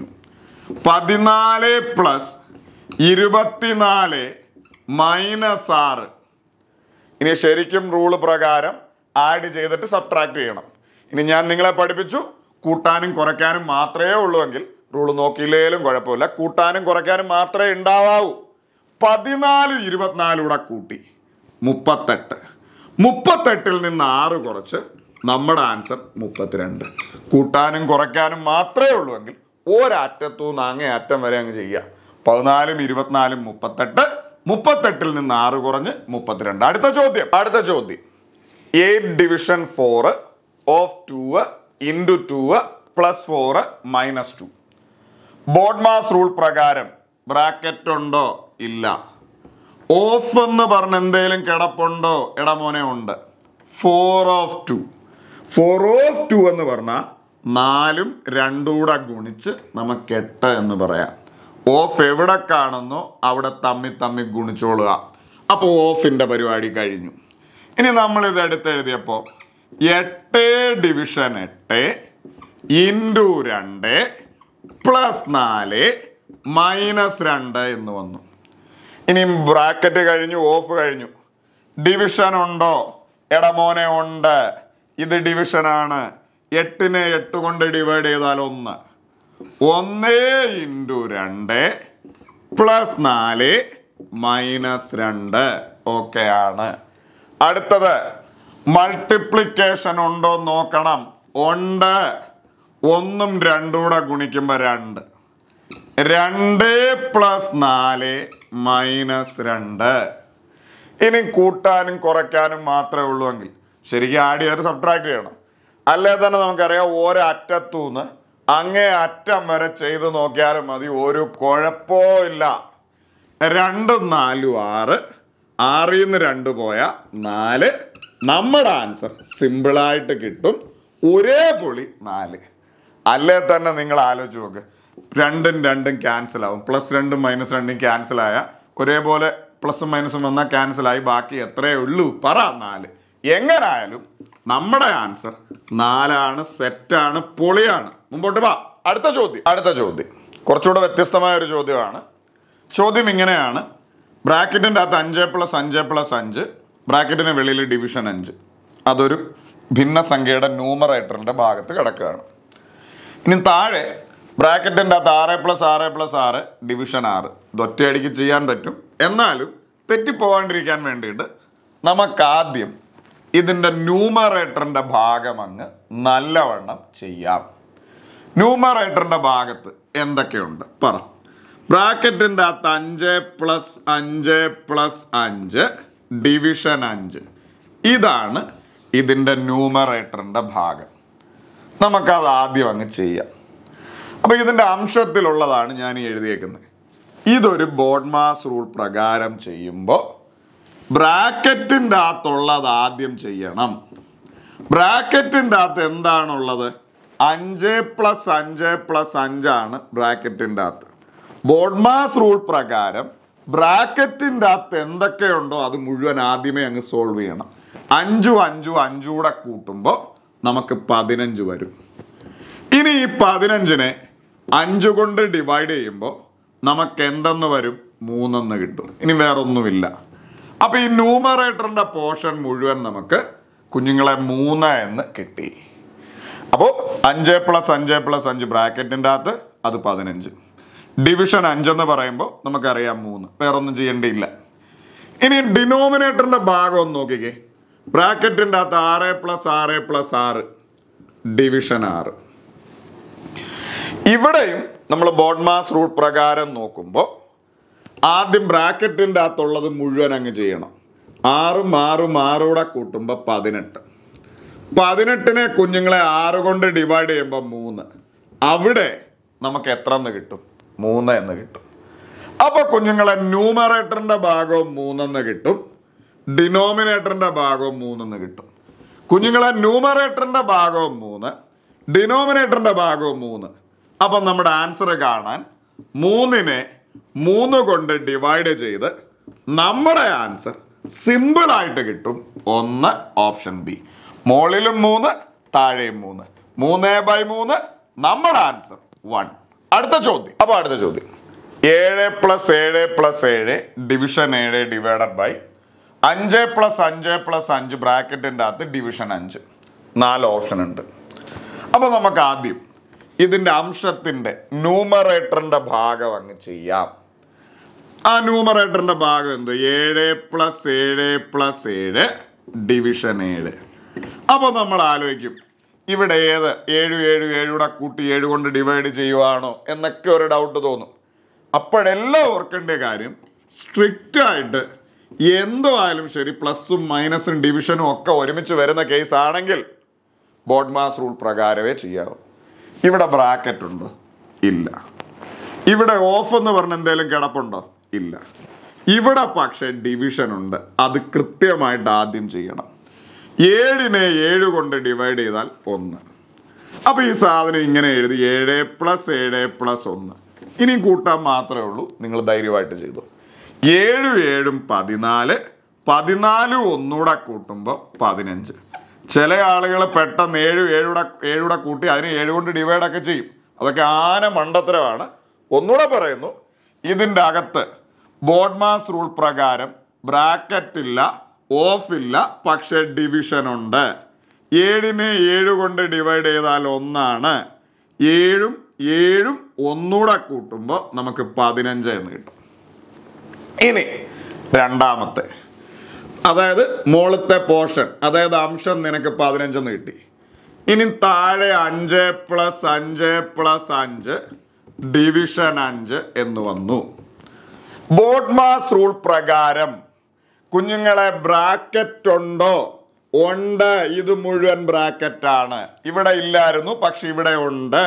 പതിനാല് പ്ലസ് ഇരുപത്തിനാല് മൈനസ് ആറ് ഇനി ശരിക്കും റൂള് പ്രകാരം ആഡ് ചെയ്തിട്ട് സബ്ട്രാക്ട് ചെയ്യണം ഇനി ഞാൻ നിങ്ങളെ പഠിപ്പിച്ചു കൂട്ടാനും കുറയ്ക്കാനും മാത്രമേ ഉള്ളൂ എങ്കിൽ റൂള് നോക്കിയില്ലേലും കുഴപ്പമില്ല കൂട്ടാനും കുറയ്ക്കാനും മാത്രമേ ഉണ്ടാവാവൂ പതിനാല് ഇരുപത്തിനാലൂടെ കൂട്ടി മുപ്പത്തെട്ട് മുപ്പത്തെട്ടിൽ നിന്ന് ആറ് കുറച്ച് നമ്മുടെ ആൻസർ മുപ്പത്തിരണ്ട് കൂട്ടാനും കുറയ്ക്കാനും മാത്രമേ ഉള്ളൂ എങ്കിൽ ഒരറ്റത്തു നിന്ന് അങ്ങേ അറ്റം വരെ അങ്ങ് ചെയ്യുക പതിനാലും ഇരുപത്തിനാലും മുപ്പത്തെട്ട് മുപ്പത്തെട്ടിൽ നിന്ന് ആറ് കുറഞ്ഞ് മുപ്പത്തിരണ്ട് അടുത്ത ചോദ്യം അടുത്ത ചോദ്യം eight division four of two into two plus four minus two BODMAS rule പ്രകാരം ബ്രാക്കറ്റ് ഉണ്ടോ ഇല്ല ഓഫ് എന്ന് പറഞ്ഞ എന്തേലും കിടപ്പുണ്ടോ എടമോനെ ഉണ്ട് four of two four of two എന്ന് പറഞ്ഞാൽ നാലും രണ്ടും കൂടെ ഗുണിച്ച് നമുക്ക് എട്ട് എന്ന് പറയാം ഓഫ് എവിടെ കാണുന്നോ അവിടെ തമ്മി തമ്മി ഗുണിച്ചോളുക അപ്പോൾ ഓഫിൻ്റെ പരിപാടി കഴിഞ്ഞു ഇനി നമ്മൾ ഇത് എടുത്തെഴുതിയപ്പോൾ എട്ട് ഡിവിഷൻ എട്ട് ഇൻറ്റു രണ്ട് പ്ലസ് നാല് മൈനസ് രണ്ട് എന്ന് വന്നു ഇനി ബ്രാക്കറ്റ് കഴിഞ്ഞു ഓഫ് കഴിഞ്ഞു ഡിവിഷൻ ഉണ്ടോ എടമോനെ ഉണ്ട് ഇത് ഡിവിഷനാണ് എട്ടിനെ എട്ട് കൊണ്ട് ഡിവൈഡ് ചെയ്താൽ ഒന്ന് ഒന്ന് ഇൻറ്റു രണ്ട് പ്ലസ് നാല് മൈനസ് രണ്ട് ഓക്കെ ആണ് അടുത്തത് മൾട്ടിപ്ലിക്കേഷൻ ഉണ്ടോ നോക്കണം ഉണ്ട് ഒന്നും രണ്ടും കൂടെ ഗുണിക്കുമ്പോൾ രണ്ട് രണ്ട് പ്ലസ് നാല് മൈനസ് രണ്ട് ഇനി കൂട്ടാനും കുറയ്ക്കാനും മാത്രമേ ഉള്ളൂ എങ്കിൽ ശരിക്കും ആഡ് ചെയ്തിട്ട് സബ്ട്രാക്ട് ചെയ്യണം അല്ലേ തന്നെ നമുക്കറിയാം ഓരോ അറ്റത്തുനിന്ന് അങ്ങേ അറ്റം വരെ ചെയ്ത് നോക്കിയാലും മതി ഒരു കുഴപ്പമോ ഇല്ല രണ്ടും നാലും ആറ് ആറിൽ നിന്ന് രണ്ട് പോയ നാല് നമ്മുടെ ആൻസർ സിമ്പിളായിട്ട് കിട്ടും ഒരേ പൊളി നാല് അല്ലേ തന്നെ നിങ്ങൾ ആലോചിച്ച് നോക്ക് രണ്ടും രണ്ടും ക്യാൻസൽ ആവും പ്ലസ് രണ്ടും മൈനസ് രണ്ടും ക്യാൻസൽ ആയ ഒരേപോലെ പ്ലസും മൈനസും വന്നാൽ ക്യാൻസൽ ആയി ബാക്കി എത്രയേ ഉള്ളൂ പറ നാല് എങ്ങനായാലും നമ്മുടെ ആൻസർ നാലാണ് സെറ്റാണ് പൊളിയാണ് മുമ്പോട്ട് വാ അടുത്ത ചോദ്യം അടുത്ത ചോദ്യം കുറച്ചുകൂടെ വ്യത്യസ്തമായ ഒരു ചോദ്യമാണ് ചോദ്യം ഇങ്ങനെയാണ് ബ്രാക്കറ്റിൻ്റെ അകത്ത് അഞ്ച് പ്ലസ് അഞ്ച് പ്ലസ് അഞ്ച് ബ്രാക്കറ്റിന് വെളിയിൽ ഡിവിഷൻ അഞ്ച് അതൊരു ഭിന്നസംഖ്യയുടെ ന്യൂമറേറ്ററിൻ്റെ ഭാഗത്ത് കിടക്കുകയാണ് ഇനി താഴെ ബ്രാക്കറ്റിൻ്റെ അകത്ത് ആറ് പ്ലസ് ആറ് പ്ലസ് ആറ് ഡിവിഷൻ ആറ് ഇത് ഒറ്റയടിക്ക് ചെയ്യാൻ പറ്റും എന്നാലും തെറ്റിപ്പോകാണ്ടിരിക്കാൻ വേണ്ടിയിട്ട് നമുക്കാദ്യം ഇതിൻ്റെ ന്യൂമറേറ്ററിൻ്റെ ഭാഗം അങ്ങ് നല്ലവണ്ണം ചെയ്യാം ന്യൂമറേറ്ററിൻ്റെ ഭാഗത്ത് എന്തൊക്കെയുണ്ട് പറ ബ്രാക്കറ്റിൻ്റെ അകത്ത് അഞ്ച് പ്ലസ് അഞ്ച് പ്ലസ് അഞ്ച് ഡിവിഷൻ അഞ്ച് ഇതാണ് ഇതിൻ്റെ ന്യൂമറേറ്ററിൻ്റെ ഭാഗം നമുക്കത് ആദ്യം അങ്ങ് ചെയ്യാം അപ്പോൾ ഇതിൻ്റെ അംശത്തിലുള്ളതാണ് ഞാൻ ഈ എഴുതിയേക്കുന്നത് ഇതൊരു ബോഡ്മാസ് റൂൾ പ്രകാരം ചെയ്യുമ്പോൾ ബ്രാക്കറ്റിൻ്റെ അകത്തുള്ളത് ആദ്യം ചെയ്യണം ബ്രാക്കറ്റിൻ്റെ അകത്ത് എന്താണുള്ളത് അഞ്ച് പ്ലസ് അഞ്ച് പ്ലസ് അഞ്ചാണ് ബ്രാക്കറ്റിൻ്റെ അകത്ത് ബോഡ്മാസ് റൂൾ പ്രകാരം ബ്രാക്കറ്റിൻ്റെ അകത്ത് എന്തൊക്കെയുണ്ടോ അത് മുഴുവൻ ആദ്യമേ അങ്ങ് സോൾവ് ചെയ്യണം അഞ്ചും അഞ്ചും അഞ്ചും കൂടെ കൂട്ടുമ്പോൾ നമുക്ക് പതിനഞ്ച് വരും ഇനി ഈ പതിനഞ്ചിനെ അഞ്ച് കൊണ്ട് ഡിവൈഡ് ചെയ്യുമ്പോൾ നമുക്ക് എന്തെന്ന് വരും മൂന്നെന്ന് കിട്ടും ഇനി വേറൊന്നുമില്ല അപ്പോൾ ഈ ന്യൂമറേറ്ററിൻ്റെ പോർഷൻ മുഴുവൻ നമുക്ക് കുഞ്ഞുങ്ങളെ മൂന്ന് എന്ന് കിട്ടി അപ്പോൾ അഞ്ച് പ്ലസ് അഞ്ച് പ്ലസ് അഞ്ച് ബ്രാക്കറ്റിൻ്റെ അകത്ത് അത് പതിനഞ്ച് ഡിവിഷൻ അഞ്ചെന്ന് പറയുമ്പോൾ നമുക്കറിയാം മൂന്ന് വേറൊന്നും ചെയ്യേണ്ടിയില്ല ഇനി ഡിനോമിനേറ്ററിൻ്റെ ഭാഗം ഒന്ന് നോക്കിക്കേ ബ്രാക്കറ്റിൻ്റെ അകത്ത് ആറ് പ്ലസ് ആറ് പ്ലസ് ആറ് ഡിവിഷൻ ആറ് ഇവിടെയും നമ്മൾ ബോഡ്മാസ് റൂൾ പ്രകാരം നോക്കുമ്പോൾ ആദ്യം ബ്രാക്കറ്റിൻ്റെ അകത്തുള്ളത് മുഴുവൻ അങ്ങ് ചെയ്യണം ആറും ആറും ആറൂടെ കൂട്ടുമ്പോൾ പതിനെട്ട് പതിനെട്ടിനെ കുഞ്ഞുങ്ങളെ ആറ് കൊണ്ട് ഡിവൈഡ് ചെയ്യുമ്പോൾ മൂന്ന് അവിടെ നമുക്ക് എത്ര എന്ന് കിട്ടും മൂന്ന് എന്ന് കിട്ടും അപ്പോൾ കുഞ്ഞുങ്ങളെ ന്യൂമറേറ്ററിൻ്റെ ഭാഗവും മൂന്നെന്ന് കിട്ടും ഡിനോമിനേറ്ററിൻ്റെ ഭാഗവും മൂന്നെന്ന് കിട്ടും കുഞ്ഞുങ്ങളെ ന്യൂമറേറ്ററിൻ്റെ ഭാഗവും മൂന്ന് ഡിനോമിനേറ്ററിൻ്റെ ഭാഗവും മൂന്ന് അപ്പം നമ്മുടെ ആൻസർ കാണാൻ മൂന്നിനെ മൂന്ന് കൊണ്ട് ഡിവൈഡ് ചെയ്ത് നമ്മുടെ ആൻസർ സിമ്പിളായിട്ട് കിട്ടും ഒന്ന് ഓപ്ഷൻ ബി മുകളിലും മൂന്ന് താഴെയും മൂന്ന് മൂന്ന് ബൈ മൂന്ന് നമ്മുടെ ആൻസർ വൺ അടുത്ത ചോദ്യം അപ്പോൾ അടുത്ത ചോദ്യം ഏഴ് പ്ലസ് ഏഴ് പ്ലസ് ഏഴ് ഡിവിഷൻ ഏഴ് ഡിവൈഡഡ് ബൈ അഞ്ച് പ്ലസ് അഞ്ച് പ്ലസ് അഞ്ച് ബ്രാക്കറ്റിൻ്റെ അകത്ത് ഡിവിഷൻ അഞ്ച് നാല് ഓപ്ഷൻ ഉണ്ട് അപ്പോൾ നമുക്ക് ആദ്യം ഇതിൻ്റെ അംശത്തിൻ്റെ ന്യൂമറേറ്ററിൻ്റെ ഭാഗം അങ്ങ് ചെയ്യാം ആ ന്യൂമറേറ്ററിൻ്റെ ഭാഗം എന്ത് ഏഴ് പ്ലസ് ഏഴ് പ്ലസ് ഏഴ് ഡിവിഷൻ ഏഴ് അപ്പോൾ നമ്മൾ ആലോചിക്കും ഇവിടെ ഏത് ഏഴ് ഏഴ് ഏഴൂടെ കൂട്ടി ഏഴ് കൊണ്ട് ഡിവൈഡ് ചെയ്യുവാണോ എന്നൊക്കെ ഒരു ഡൗട്ട് തോന്നും അപ്പോഴെല്ലാം ഓർക്കേണ്ട കാര്യം സ്ട്രിക്റ്റ് ആയിട്ട് എന്തോ ആയാലും ശരി പ്ലസും മൈനസും ഡിവിഷനും ഒക്കെ ഒരുമിച്ച് വരുന്ന കേസ് ആണെങ്കിൽ ബോർഡ് മാസ് റൂൾ പ്രകാരമേ ചെയ്യാവൂ ഇവിടെ ബ്രാക്കറ്റ് ഉണ്ടോ ഇല്ല ഇവിടെ ഓഫ് എന്ന് പറഞ്ഞ എന്തെങ്കിലും കിടപ്പുണ്ടോ ഇല്ല ഇവിടെ പക്ഷേ ഡിവിഷൻ ഉണ്ട് അത് കൃത്യമായിട്ട് ആദ്യം ചെയ്യണം ഏഴിനെ ഏഴ് കൊണ്ട് ഡിവൈഡ് ചെയ്താൽ ഒന്ന് അപ്പോൾ ഈ സാധനം ഇങ്ങനെ എഴുതി ഏഴ് പ്ലസ് ഏഴ് പ്ലസ് ഒന്ന് ഇനിയും കൂട്ടാൻ മാത്രമേ ഉള്ളൂ നിങ്ങൾ ധൈര്യമായിട്ട് ചെയ്തു ഏഴും ഏഴും പതിനാല് പതിനാലും ഒന്നുകൂടെ കൂട്ടുമ്പോൾ പതിനഞ്ച് ചില ആളുകൾ പെട്ടെന്ന് ഏഴ് ഏഴൂടെ ഏഴൂടെ കൂട്ടി അതിന് ഏഴ് കൊണ്ട് ഡിവൈഡ് ഒക്കെ ചെയ്യും അതൊക്കെ ആന മണ്ടത്തരമാണ് ഒന്നുകൂടെ പറയുന്നു ഇതിൻ്റെ അകത്ത് ബോർഡ് മാസ് റൂൾ പ്രകാരം ബ്രാക്കറ്റ് ഇല്ല ഓഫ് ഇല്ല പക്ഷെ ഡിവിഷൻ ഉണ്ട് ഏഴിനെ ഏഴ് കൊണ്ട് ഡിവൈഡ് ചെയ്താൽ ഒന്നാണ് ഏഴും ഏഴും ഒന്നുകൂടെ കൂട്ടുമ്പോൾ നമുക്ക് പതിനഞ്ച് എന്ന് കിട്ടും ഇനി രണ്ടാമത്തെ അതായത് മുകളത്തെ പോർഷൻ അതായത് അംശം നിനക്ക് പതിനഞ്ചെന്ന് കിട്ടി ഇനി താഴെ അഞ്ച് പ്ലസ് അഞ്ച് പ്ലസ് അഞ്ച് ഡിവിഷൻ അഞ്ച് എന്ന് വന്നു ബോർഡ് മാസ് റൂൾ പ്രകാരം കുഞ്ഞുങ്ങളെ ബ്രാക്കറ്റ് ഉണ്ടോ ഉണ്ട് ഇത് മുഴുവൻ ബ്രാക്കറ്റ് ആണ് ഇവിടെ ഇല്ലായിരുന്നു പക്ഷെ ഇവിടെ ഉണ്ട്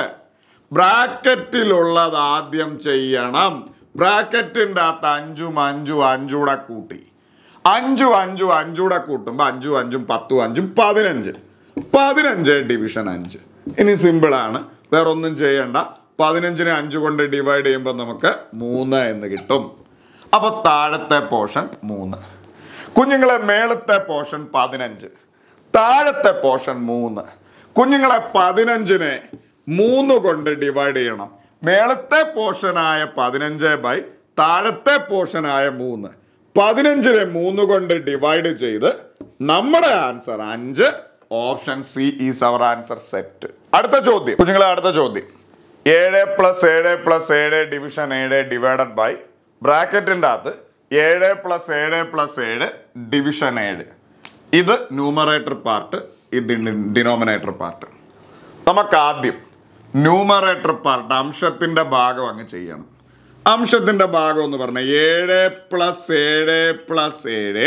ബ്രാക്കറ്റിലുള്ളത് ആദ്യം ചെയ്യണം ബ്രാക്കറ്റിൻ്റെ അകത്ത് അഞ്ചും അഞ്ചും അഞ്ചൂടെ കൂട്ടി അഞ്ചും അഞ്ചും അഞ്ചൂടെ കൂട്ടുമ്പോൾ അഞ്ചും അഞ്ചും പത്തും അഞ്ചും പതിനഞ്ച് പതിനഞ്ച് ഡിവിഷൻ അഞ്ച് ഇനി സിമ്പിളാണ് വേറെ ഒന്നും ചെയ്യണ്ട പതിനഞ്ചിനെ അഞ്ച് കൊണ്ട് ഡിവൈഡ് ചെയ്യുമ്പോൾ നമുക്ക് മൂന്ന് എന്ന് കിട്ടും അപ്പൊ താഴത്തെ പോർഷൻ മൂന്ന് കുഞ്ഞുങ്ങളെ മേളത്തെ പോർഷൻ പതിനഞ്ച് താഴത്തെ പോർഷൻ മൂന്ന് കുഞ്ഞുങ്ങളെ പതിനഞ്ചിനെ മൂന്ന് കൊണ്ട് ഡിവൈഡ് ചെയ്യണം മേളത്തെ പോർഷനായ പതിനഞ്ച് ബൈ താഴത്തെ പോർഷനായ മൂന്ന് പതിനഞ്ചിനെ മൂന്ന് കൊണ്ട് ഡിവൈഡ് ചെയ്ത് നമ്മുടെ ആൻസർ അഞ്ച് option C is our answer set അടുത്ത ചോദ്യം കുഞ്ഞുങ്ങളെ അടുത്ത ചോദ്യം ഏഴ് പ്ലസ് ഏഴ് പ്ലസ് ഏഴ് ഡിവിഷൻ ഏഴ് ഡിവൈഡഡ് ബൈ ബ്രാക്കറ്റിൻ്റെ അകത്ത് ഏഴ് പ്ലസ് ഏഴ് പ്ലസ് ഏഴ് ഡിവിഷൻ ഏഴ് ഇത് ന്യൂമറേറ്റർ പാർട്ട് ഇത് ഡിനോമിനേറ്റർ പാർട്ട് നമുക്ക് ആദ്യം ന്യൂമറേറ്റർ പാർട്ട് അംശത്തിൻ്റെ ഭാഗം അങ്ങ് ചെയ്യണം അംശത്തിൻ്റെ ഭാഗം എന്ന് പറഞ്ഞാൽ ഏഴ് പ്ലസ് ഏഴ് പ്ലസ് ഏഴ്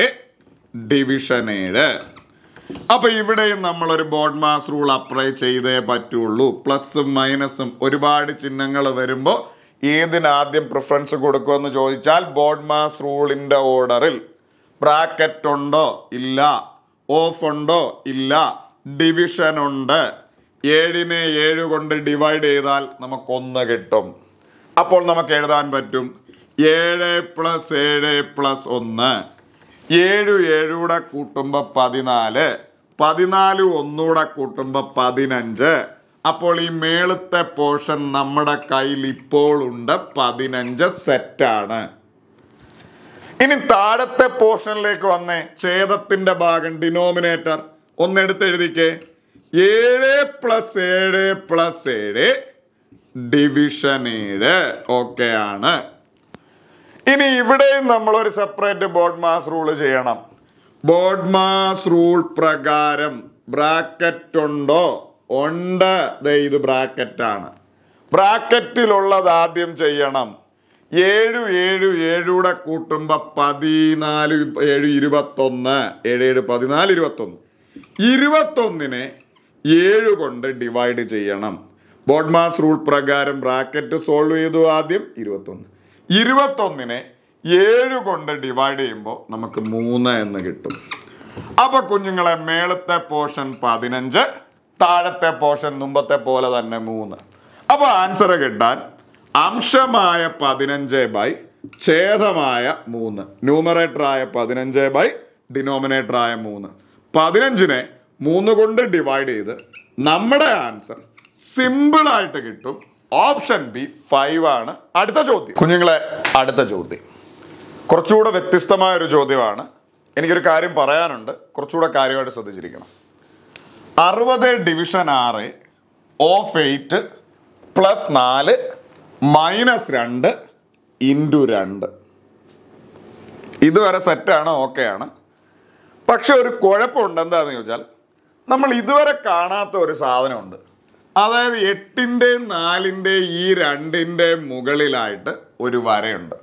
ഡിവിഷൻ ഏഴ് അപ്പൊ ഇവിടെയും നമ്മളൊരു ബോർഡ് മാസ് റൂൾ അപ്ലൈ ചെയ്തേ പറ്റുള്ളൂ പ്ലസും മൈനസും ഒരുപാട് ചിഹ്നങ്ങൾ വരുമ്പോൾ ഏതിനാദ്യം പ്രിഫറൻസ് കൊടുക്കുമെന്ന് ചോദിച്ചാൽ ബോർഡ് മാസ് റൂളിന്റെ ഓർഡറിൽ ബ്രാക്കറ്റ് ഉണ്ടോ ഇല്ല ഓഫ് ഉണ്ടോ ഇല്ല ഡിവിഷൻ ഉണ്ട് ഏഴിനെ ഏഴ് കൊണ്ട് ഡിവൈഡ് ചെയ്താൽ നമുക്കൊന്ന് കിട്ടും അപ്പോൾ നമുക്ക് എഴുതാൻ പറ്റും ഏഴ് പ്ലസ് ഏഴ് പ്ലസ് ഒന്ന് ഏഴ് ഏഴൂടെ കൂട്ടുമ്പോൾ പതിനാല് പതിനാല് ഒന്നൂടെ കൂട്ടുമ്പോൾ പതിനഞ്ച് അപ്പോൾ ഈ മേളത്തെ പോർഷൻ നമ്മുടെ കയ്യിൽ ഇപ്പോൾ ഉണ്ട് പതിനഞ്ച് സെറ്റാണ് ഇനി താഴത്തെ പോർഷനിലേക്ക് വന്നേ ഛേദത്തിന്റെ ഭാഗം ഡിനോമിനേറ്റർ ഒന്ന് എടുത്തെഴുതിക്കേ ഏഴ് പ്ലസ് ഏഴ് പ്ലസ് ഏഴ് ഡിവിഷൻ ഏഴ് ഓക്കെ ആണ് ഇനി ഇവിടെയും നമ്മൾ ഒരു സെപ്പറേറ്റ് ബോർഡ് മാസ് റൂൾ ചെയ്യണം ബോർഡ് മാസ് റൂൾ പ്രകാരം ബ്രാക്കറ്റ് ഉണ്ടോ ഉണ്ട് ദേ ഇത് ബ്രാക്കറ്റ് ആണ് ബ്രാക്കറ്റിലുള്ളത് ആദ്യം ചെയ്യണം ഏഴു ഏഴു ഏഴൂടെ കൂട്ടുമ്പോൾ പതിനാല് ഏഴ് ഇരുപത്തൊന്ന് ഏഴ് ഏഴ് പതിനാല് ഇരുപത്തൊന്ന് ഇരുപത്തൊന്നിനെ ഏഴ് കൊണ്ട് ഡിവൈഡ് ചെയ്യണം ബോർഡ് മാസ് റൂൾ പ്രകാരം ബ്രാക്കറ്റ് സോൾവ് ചെയ്തു ആദ്യം ഇരുപത്തൊന്ന് ഇരുപത്തൊന്നിനെ ഏഴ് കൊണ്ട് ഡിവൈഡ് ചെയ്യുമ്പോൾ നമുക്ക് മൂന്ന് എന്ന് കിട്ടും അപ്പൊ കുഞ്ഞുങ്ങളെ മേളത്തെ പോർഷൻ പതിനഞ്ച് താഴത്തെ പോർഷൻ മുമ്പത്തെ പോലെ തന്നെ മൂന്ന് അപ്പൊ ആൻസർ കിട്ടാൻ അംശമായ പതിനഞ്ച് ബൈ ഛേദമായ മൂന്ന് ന്യൂമറേറ്റർ ആയ പതിനഞ്ച് ബൈ ഡിനോമിനേറ്റർ ആയ മൂന്ന് പതിനഞ്ചിനെ മൂന്ന് കൊണ്ട് ഡിവൈഡ് ചെയ്ത് നമ്മുടെ ആൻസർ സിമ്പിൾ ആയിട്ട് കിട്ടും ഓപ്ഷൻ ബി ഫൈവ് ആണ് അടുത്ത ചോദ്യം കുഞ്ഞുങ്ങളെ അടുത്ത ചോദ്യം കുറച്ചുകൂടെ വ്യത്യസ്തമായ ഒരു ചോദ്യമാണ് എനിക്കൊരു കാര്യം പറയാനുണ്ട് കുറച്ചുകൂടെ കാര്യമായിട്ട് ശ്രദ്ധിച്ചിരിക്കണം അറുപത് ഡിവിഷൻ ആറ് ഓഫ് എയ്റ്റ് പ്ലസ് നാല് മൈനസ് രണ്ട് ഇൻറ്റു രണ്ട് ഇതുവരെ സെറ്റാണ് ഓക്കെ ആണ് പക്ഷെ ഒരു കുഴപ്പമുണ്ട് എന്താണെന്ന് ചോദിച്ചാൽ നമ്മൾ ഇതുവരെ കാണാത്ത ഒരു സാധനമുണ്ട് അതായത് എട്ടിൻ്റെയും നാലിൻ്റെയും ഈ രണ്ടിൻ്റെയും മുകളിലായിട്ട് ഒരു വരയുണ്ട്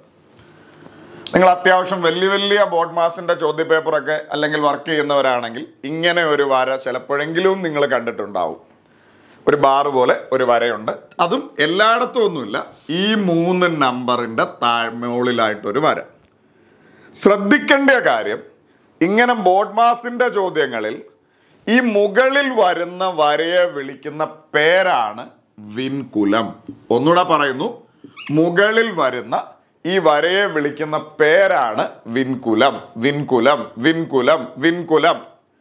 നിങ്ങൾ അത്യാവശ്യം വലിയ വലിയ ബോർഡ് മാസിന്റെ ചോദ്യ പേപ്പറൊക്കെ അല്ലെങ്കിൽ വർക്ക് ചെയ്യുന്നവരാണെങ്കിൽ ഇങ്ങനെ ഒരു വര ചിലപ്പോഴെങ്കിലും നിങ്ങൾ കണ്ടിട്ടുണ്ടാവും ഒരു ബാറ് പോലെ ഒരു വരയുണ്ട് അതും എല്ലായിടത്തും ഒന്നുമില്ല ഈ മൂന്ന് നമ്പറിന്റെ താഴ്മുകളിലായിട്ടൊരു വര ശ്രദ്ധിക്കേണ്ട കാര്യം ഇങ്ങനെ ബോർഡ് മാസിന്റെ ചോദ്യങ്ങളിൽ ഈ മുകളിൽ വരുന്ന വരയെ വിളിക്കുന്ന പേരാണ് വിൻകുലം ഒന്നുകൂടെ പറയുന്നു മുകളിൽ വരുന്ന ഈ വരയെ വിളിക്കുന്ന പേരാണ് വിൻകുലം വിൻകുലം വിൻകുലം വിൻകുലം